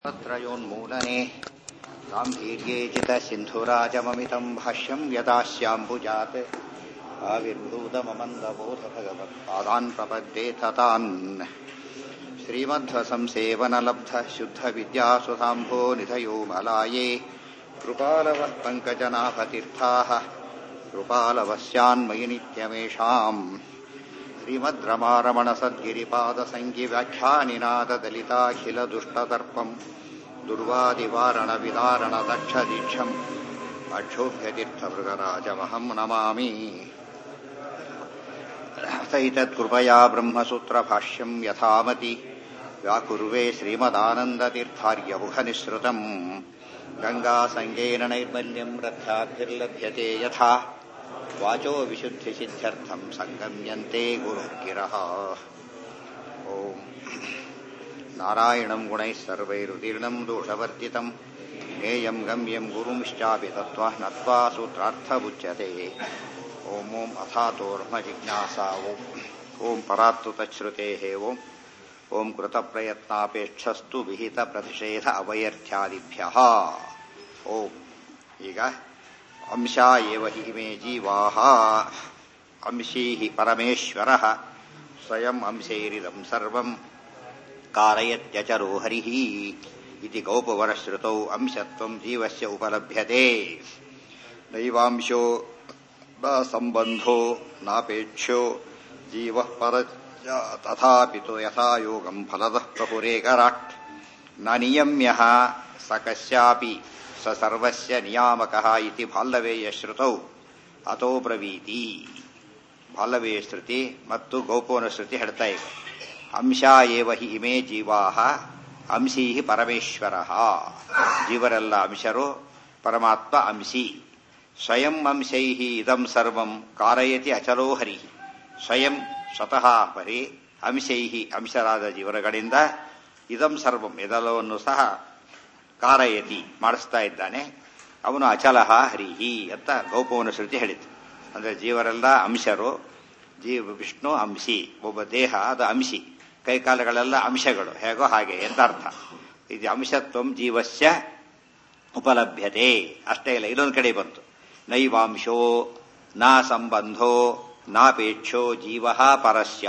त्रयोन्मूलने गाम्भीर्ये चितसिन्धुराजममितम् भाष्यम् यदास्याम्बुजात् आविर्भूतममन्दबोधभगवत्पादान् प्रपद्येत तान् श्रीमध्वसंसेवनलब्ध शुद्धविद्यासुधाम्भो निधयो मलाये कृपालवः पङ्कजनाभतीर्थाः कृपालवस्यान्मयि नित्यमेषाम् श्रीमद् रमारमणसद्गिरिपादसङ्गिव्याख्यानिनाददलिताखिलदुष्टदर्पम् दुर्वादिवारणविदारणदक्षदीक्षम् अक्षोभ्यतीर्थभृगराजमहम् नमामि सैतत्कृपया ब्रह्मसूत्रभाष्यम् यथामति व्याकुर्वे श्रीमदानन्दतीर्थार्यमुखनिःसृतम् गङ्गासङ्गेन नैर्मल्यम् रथ्याभिर्लभ्यते यथा वाचो विशुद्धिसिद्ध्यर्थम् सङ्गम्यन्ते गुरुः ॐ नारायणम् गुणैः सर्वैरुदीर्णम् दोषवर्जितम् ज्ञेयम् गम्यम् गुरुंश्चापि तत्त्वः नत्वा सूत्रार्थमुच्यते ॐ ॐ अथातोर्मजिज्ञासा ॐ ॐ परात्तु तच्छ्रुतेः ॐ ॐ कृतप्रयत्नापेक्षस्तु विहितप्रतिषेध अवयर्थ्यादिभ्यः ॐ ಈಗ ಅಂಶ ಏವ ಹಿ ಇಮೇ ಜೀವಾಹ ಅಂಶೀ ಪರಮೇಶ್ವರ ಸ್ವಯಂ ಅಂಶೈರಿದಂ ಸರ್ವಂ ಕಾರಯತ್ಯಚರೋ ಹರಿಃ ಇತಿ ಗೌಪವರಶ್ರುತೌ ಅಂಶತ್ವಂ ಜೀವಸ್ಯ ಉಪಲಭ್ಯತೆ ನೈವಾಂಶೋ ನ ಸಂಬಂಧೋ ನಾಪೇಕ್ಷೋ ಜೀವಃ ಪರ ತಥಾಪಿತು ಯಥಾ ಯೋಗಂ ಫಲದಃ ಪ್ರಪುರೇಕರಾಟ್ ನ ನಿಯಮ್ಯಃ ಸ ಕಸ್ಯಾಪಿ ಸ ಸರ್ವಸ್ಯ ನಿಯಾಮಕಃ ಇತಿ ಬಾಲ್ಲವೇಯ ಶ್ರುತೌ ಅತೋ ಬ್ರವೀತಿ ಬಾಲ್ಲವೇಯ ಶ್ರುತಿ ಮತ್ತು ಗೌಪವನ ಶ್ರುತಿ ಹೇಳ್ತಾ ಇವೆ ಅಂಶ ಏವ ಹಿ ಇಮೇ ಜೀವಾಹ ಅಂಶೀ ಪರಮೇಶ್ವರ ಜೀವರೆಲ್ಲ ಅಂಶರು ಪರಮಾತ್ಮ ಅಂಶಿ ಸ್ವಯಂ ಅಂಶೈ ಇದಂ ಸರ್ವಂ ಕಾರಯತಿ ಅಚಲೋ ಹರಿ ಸ್ವಯಂ ಸ್ವತಃ ಪರಿ ಅಂಶೈ ಅಂಶರಾದ ಜೀವರಗಳಿಂದ ಇದಂ ಸರ್ವಂ ಇದೆಲ್ಲವನ್ನು ಸಹ ಕಾರಯತಿ ಮಾಡಿಸ್ತಾ ಇದ್ದಾನೆ ಅವನು ಅಚಲಹ ಹರಿಹಿ ಅಂತ ಗೌಪವನ ಶ್ರುತಿ ಹೇಳಿತು ಅಂದ್ರೆ ಜೀವರೆಲ್ಲ ಅಂಶರು ಜೀವ ವಿಷ್ಣು ಅಂಶಿ ಒಬ್ಬ ದೇಹ ಅದು ಅಂಶಿ ಕೈಕಾಲಗಳೆಲ್ಲ ಅಂಶಗಳು ಹೇಗೋ ಹಾಗೆ ಎಂತ ಅರ್ಥ ಇದು ಅಂಶತ್ವಂ ಜೀವಸ್ಯ ಉಪಲಭ್ಯತೆ ಅಷ್ಟೇ ಇಲ್ಲ ಇನ್ನೊಂದು ಕಡೆ ಬಂತು ನೈವಾಂಶೋ ನ ಸಂಬಂಧೋ ನಾಪೇಕ್ಷೋ ಜೀವ ಪರಸ್ಯ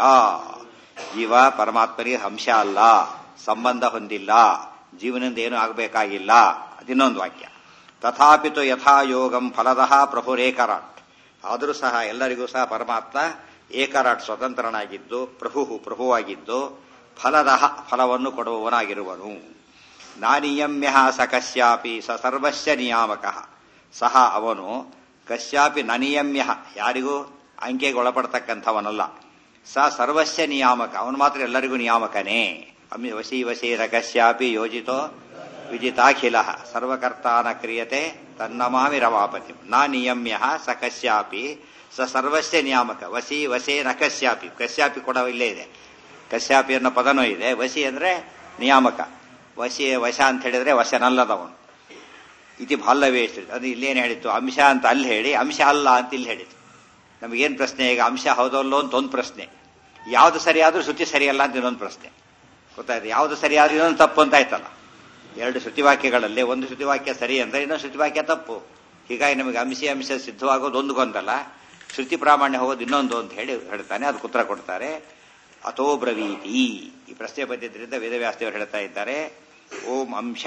ಜೀವ ಪರಮಾತ್ಮನಿಗೆ ಅಂಶ ಅಲ್ಲ ಸಂಬಂಧ ಹೊಂದಿಲ್ಲ ಜೀವನದಿಂದ ಏನು ಆಗಬೇಕಾಗಿಲ್ಲ ಅದಿನ್ನೊಂದು ವಾಕ್ಯ ತಥಾಪಿತು ಯಥಾಯೋಗಂ ಫಲದಃ ಪ್ರಭುರೇಕರಾಟ್ ಆದರೂ ಸಹ ಎಲ್ಲರಿಗೂ ಸಹ ಪರಮಾತ್ಮ ಏಕರಾಟ್ ಸ್ವತಂತ್ರನಾಗಿದ್ದು ಪ್ರಭು ಪ್ರಭುವಾಗಿದ್ದು ಫಲದಃ ಫಲವನ್ನು ಕೊಡುವವನಾಗಿರುವನು ನಾನಿಯಮ್ಯ ಸ ಕಸ್ಯಾಪಿ ಸ ಸರ್ವಸ್ಯ ನಿಯಾಮಕ ಸಹ ಅವನು ಕಸ್ಯಾಪಿ ನನಿಯಮ್ಯ ಯಾರಿಗೂ ಅಂಕೆಗೆ ಒಳಪಡ್ತಕ್ಕಂಥವನಲ್ಲ ಸ ಸರ್ವಸ್ಯ ನಿಯಾಮಕ ಅವನು ಮಾತ್ರ ಎಲ್ಲರಿಗೂ ನಿಯಾಮಕನೇ ವಸಿ ವಸೀರ ಕಸ್ಯಾಪಿ ಯೋಜಿತೋ ವಿಜಿತಾಖಿಲ ಸರ್ವಕರ್ತಾನ ಕ್ರಿಯತೆ ತನ್ನಮಾಮಿ ರಮಾಪತಿ ನ ನಿಯಮ್ಯ ಸ ಕಸ್ಯಾಪಿ ಸ ಸರ್ವಸ್ಯ ನಿಯಾಮಕ ವಸಿ ವಸೇ ನ ಕಸ್ಯಾಪಿ ಕಸ್ಯಾಪಿ ಕೂಡ ಇಲ್ಲೇ ಇದೆ ಕಸ್ಯಾಪಿ ಅನ್ನೋ ಪದನೂ ಇದೆ ವಸಿ ಅಂದ್ರೆ ನಿಯಾಮಕ ವಸಿ ವಶ ಅಂತ ಹೇಳಿದ್ರೆ ವಶನಲ್ಲದವನು ಇತಿ ಬಾಲ್ಲವೇ ಅದು ಇಲ್ಲೇನು ಹೇಳಿತ್ತು ಅಂಶ ಅಂತ ಅಲ್ಲಿ ಹೇಳಿ ಅಂಶ ಅಲ್ಲ ಅಂತ ಇಲ್ಲಿ ಹೇಳಿತು ನಮಗೇನು ಪ್ರಶ್ನೆ ಈಗ ಅಂಶ ಹೌದಲ್ಲೋ ಅಂತ ಒಂದು ಪ್ರಶ್ನೆ ಯಾವ್ದು ಸರಿಯಾದ್ರೂ ಶ್ರುತಿ ಸರಿಯಲ್ಲ ಅಂತ ಇನ್ನೊಂದು ಪ್ರಶ್ನೆ ಗೊತ್ತಾಯ್ತು ಯಾವ್ದು ಸರಿಯಾದ್ರೂ ಇನ್ನೊಂದು ತಪ್ಪು ಅಂತ ಆಯ್ತಲ್ಲ ಎರಡು ಶ್ರುತಿವಾಕ್ಯಗಳಲ್ಲಿ ಒಂದು ಶ್ರುತಿವಾಕ್ಯ ಸರಿ ಅಂದ್ರೆ ಇನ್ನೊಂದು ಶ್ರುತಿವಾಕ್ಯ ತಪ್ಪು ಹೀಗಾಗಿ ನಮಗೆ ಅಂಶ ಅಂಶ ಸಿದ್ಧವಾಗೋದು ಒಂದು ಗೊಂದಲ್ಲ ಶ್ರುತಿ ಪ್ರಾಮಾಣ್ಯ ಹೋಗೋದು ಇನ್ನೊಂದು ಅಂತ ಹೇಳಿ ಹೇಳ್ತಾನೆ ಅದಕ್ಕೆ ಉತ್ತರ ಕೊಡ್ತಾರೆ ಅಥೋ ಬ್ರವೀತಿ ಈ ಪ್ರಶ್ನೆ ಬಂದಿದ್ದರಿಂದ ವೇದವ್ಯಾಸದೇವರು ಹೇಳ್ತಾ ಇದ್ದಾರೆ ಓಂ ಅಂಶ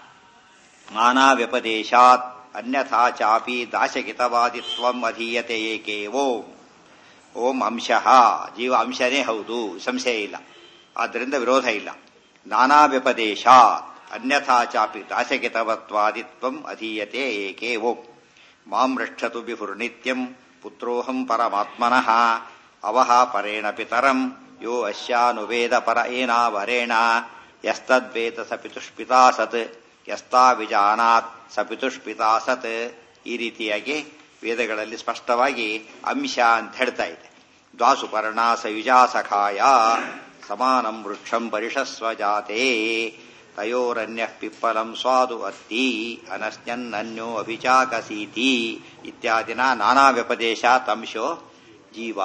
ನಾನಾ ವ್ಯಪದೇಶಾತ್ ಅನ್ಯಥಾ ಚಾಪಿ ದಾಶಗಿತವಾದಿತ್ವಂ ಅಧೀಯತೆ ಏಕೆ ಓಂ ಓಂ ಅಂಶ ಜೀವ ಅಂಶನೇ ಹೌದು ಸಂಶಯ ಇಲ್ಲ ಆದ್ದರಿಂದ ವಿರೋಧ ಇಲ್ಲ ನಾನಾ ವ್ಯಪದೇಶಾತ್ ಅನ್ಯಥಾ ಚಾಪಿ ದಾಶಗಿತವತ್ವಾದಿತ್ವಂ ಅಧೀಯತೆ ಏಕೆ ಓಂ ಮಾಂ ರಕ್ಷತು ಬಿಹುರ್ನಿತ್ಯಂ ಪುತ್ರೋಹಂ ಪರಮಾತ್ಮನಃ ಅವಹ ಪರೇಣ ಪಿತರಂ ಯೋ ಅಶ್ಯಾನುವೇದ ಪರ ಏನಾವರೇಣ ಯಸ್ತದ್ವೇತ ಸ ಪಿತುಷ್ಪಿತಾ ಸತ್ ಯಸ್ತಾ ವಿಜಾನಾತ್ ಸ ಪಿತುಷ್ಪಿತಾ ಸತ್ ಈ ರೀತಿಯಾಗಿ ವೇದಗಳಲ್ಲಿ ಸ್ಪಷ್ಟವಾಗಿ ಅಂಶ ಅಂತ ಹೇಳ್ತಾ ಇದೆ ದ್ವಾಸುಪರ್ಣ ಸಯುಜಾ ಸಖಾಯ ಸಮಾನಂ ವೃಕ್ಷಂ ಪರಿಷಸ್ವ ಜಾತೆ ತಯೋರನ್ಯ ಪಿಪ್ಪಲಂ ಸ್ವಾದು ಅತ್ತಿ ಅನಸ್ನ್ಯನ್ನನ್ಯೋ ಅಭಿಚಾಕಸೀತಿ ಇತ್ಯಾದಿನ ನಾನಾ ವ್ಯಪದೇಶಾತ್ ಅಂಶೋ ಜೀವ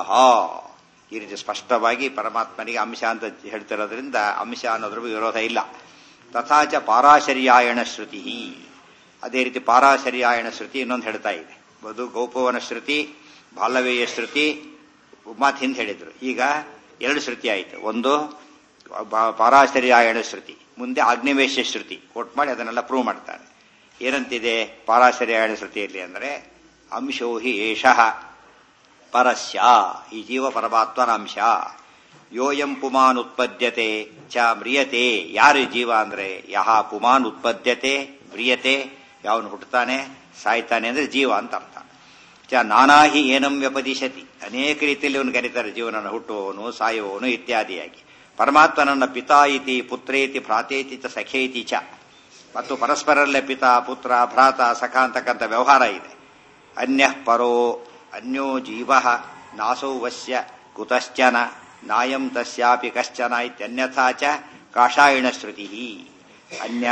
ಈ ರೀತಿ ಸ್ಪಷ್ಟವಾಗಿ ಪರಮಾತ್ಮನಿಗೆ ಅಂಶ ಅಂತ ಹೇಳ್ತಿರೋದ್ರಿಂದ ಅಂಶ ಅನ್ನೋದ್ರ ಬಗ್ಗೆ ವಿರೋಧ ಇಲ್ಲ ತಥಾಚ ಪಾರಾಶರ್ಯಾಯಣ ಶ್ರುತಿ ಅದೇ ರೀತಿ ಪಾರಾಶರ್ಯಾಯಣ ಶ್ರುತಿ ಇನ್ನೊಂದು ಹೇಳ್ತಾ ಇದೆ ಅದು ಗೌಪವನ ಶ್ರುತಿ ಬಾಲವೇಯ ಶ್ರುತಿ ಮಾತು ಹಿಂದೆ ಹೇಳಿದ್ರು ಈಗ ಎರಡು ಶ್ರುತಿ ಆಯಿತು ಒಂದು ಬ- ಪಾರಾಶರ್ಯಾಯಣ ಶ್ರುತಿ ಮುಂದೆ ಆಗ್ನೇವೇಶ ಶ್ರುತಿ ಕೊಟ್ಟು ಮಾಡಿ ಅದನ್ನೆಲ್ಲ ಪ್ರೂವ್ ಮಾಡ್ತಾರೆ ಏನಂತಿದೆ ಪಾರಾಶರ್ಯಾಯಣ ಶ್ರುತಿಯಲ್ಲಿ ಅಂದರೆ ಅಂಶೋ ಹಿ ಏಷಃ ಪರಸ್ಯ ಈ ಜೀವ ಪರಮಾತ್ಮನ ಅಂಶ ಯೋಯಂ ಪುಮಾನ್ ಉತ್ಪದ್ಯತೆ ಚ ಮ್ರಿಯತೆ ಯಾರು ಈ ಜೀವ ಅಂದ್ರೆ ಯಹ ಪುಮಾನ್ ಉತ್ಪದ್ಯತೆ ಮ್ರಿಯತೆ ಯಾವನು ಹುಟ್ಟುತ್ತಾನೆ ಸಾಯ್ತಾನೆ ಅಂದ್ರೆ ಜೀವ ಅಂತ ಅರ್ಥ ಚ ನಾನಾಹಿ ಏನಂ ವ್ಯಪದಿಶತಿ ಅನೇಕ ರೀತಿಯಲ್ಲಿ ಅವನು ಕರೀತಾರೆ ಜೀವನನ ಹುಟ್ಟುವವನು ಸಾಯುವವನು ಇತ್ಯಾದಿಯಾಗಿ ಪರಮಾತ್ಮನನ್ನ ಪಿತಾ ಇತಿ ಪುತ್ರೇತಿ ಭ್ರಾತೇತಿ ಚ ಸಖೇತಿ ಚ ಮತ್ತು ಪರಸ್ಪರಲ್ಲೇ ಪಿತಾ ಪುತ್ರ ಭ್ರಾತ ಸಖ ಅಂತಕ್ಕಂಥ ವ್ಯವಹಾರ ಇದೆ ಅನ್ಯ ಪರೋ ಅನ್ಯೋ ಜೀವ ನಾಸೌ ವಶ್ಯ ಕುತಶ್ಚನ ನಾಯಂ ತಸ್ಯಾಪಿ ಕಶ್ಚನ ಇತ್ಯನ್ಯಥಾ ಚ ಕಾಷಾಯಣ ಶ್ರುತಿ ಅನ್ಯ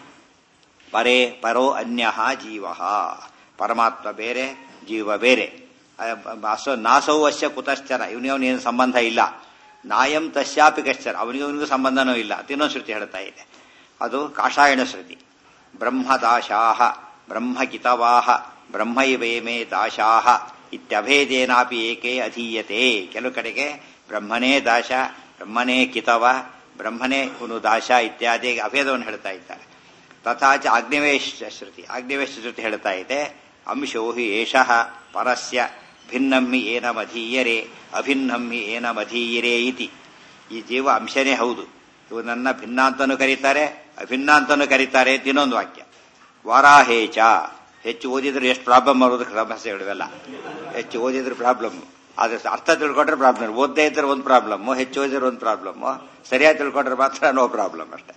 ಪರೇ ಪರೋ ಅನ್ಯ ಜೀವ ಪರಮಾತ್ಮ ಬೇರೆ ಜೀವ ಬೇರೆ ಅಸೋ ನಾಸೌ ವಶ್ಯ ಕುತಶ್ಚನ ಇವನಿವನೇನು ಸಂಬಂಧ ಇಲ್ಲ ನಾಯಂ ತಸ್ಯಾಪಿ ಕಶ್ಚನ ಅವನಿಗೂ ಸಂಬಂಧನೂ ಇಲ್ಲ ತಿನ್ನೋ ಶ್ರುತಿ ಹೇಳ್ತಾ ಇದೆ ಅದು ಕಾಷಾಯಣ ಶ್ರುತಿ ಬ್ರಹ್ಮದಾಶಾಹ ಬ್ರಹ್ಮಕಿತವಾಹ ಬ್ರಹ್ಮೈವೇಮೇ ದಾಶಾಹ ಇತ್ಯಭೇದೇನಾಪಿ ಏಕೆ ಅಧೀಯತೆ ಕೆಲವು ಕಡೆಗೆ ಬ್ರಹ್ಮನೇ ದಾಶ ಬ್ರಹ್ಮನೇ ಕಿತವ ಬ್ರಹ್ಮನೇ ಕುನು ದಾಶ ಇತ್ಯಾದಿ ಅಭೇದವನ್ನು ಹೇಳ್ತಾ ಇದ್ದಾರೆ ತಥಾಚ ಆಗ್ನೇವೇಶ ಶ್ರುತಿ ಆಗ್ನೇವೇಶ ಶ್ರುತಿ ಹೇಳ್ತಾ ಇದೆ ಅಂಶೋ ಹಿ ಏಷಃ ಪರಸ್ಯ ಭಿನ್ನಮ್ಮಿ ಏನಮಧೀಯರೆ ಅಭಿನ್ನಮ್ಮಿ ಏನಮಧೀಯರೆ ಇತಿ ಈ ಜೀವ ಅಂಶನೇ ಹೌದು ಇವನನ್ನ ಭಿನ್ನ ಅಂತನೂ ಕರೀತಾರೆ ಅಭಿನ್ನ ಅಂತನೂ ಕರೀತಾರೆ ಅಂತ ಇನ್ನೊಂದು ವಾಕ್ಯ ವಾರಾಹೇಚ ಹೆಚ್ಚು ಓದಿದ್ರೆ ಎಷ್ಟು ಪ್ರಾಬ್ಲಮ್ ಬರೋದಕ್ಕೆ ಸಮಸ್ಯೆಗಳಿವೆಲ್ಲ ಹೆಚ್ಚು ಓದಿದ್ರೆ ಪ್ರಾಬ್ಲಮ್ ಆದ್ರೆ ಅರ್ಥ ತಿಳ್ಕೊಂಡ್ರೆ ಪ್ರಾಬ್ಲಮ್ ಓದದೇ ಇದ್ರೆ ಒಂದು ಪ್ರಾಬ್ಲಮ್ ಹೆಚ್ಚು ಓದಿದ್ರೆ ಒಂದು ಪ್ರಾಬ್ಲಮ್ ಸರಿಯಾಗಿ ತಿಳ್ಕೊಂಡ್ರೆ ಮಾತ್ರ ನೋ ಪ್ರಾಬ್ಲಮ್ ಅಷ್ಟೇ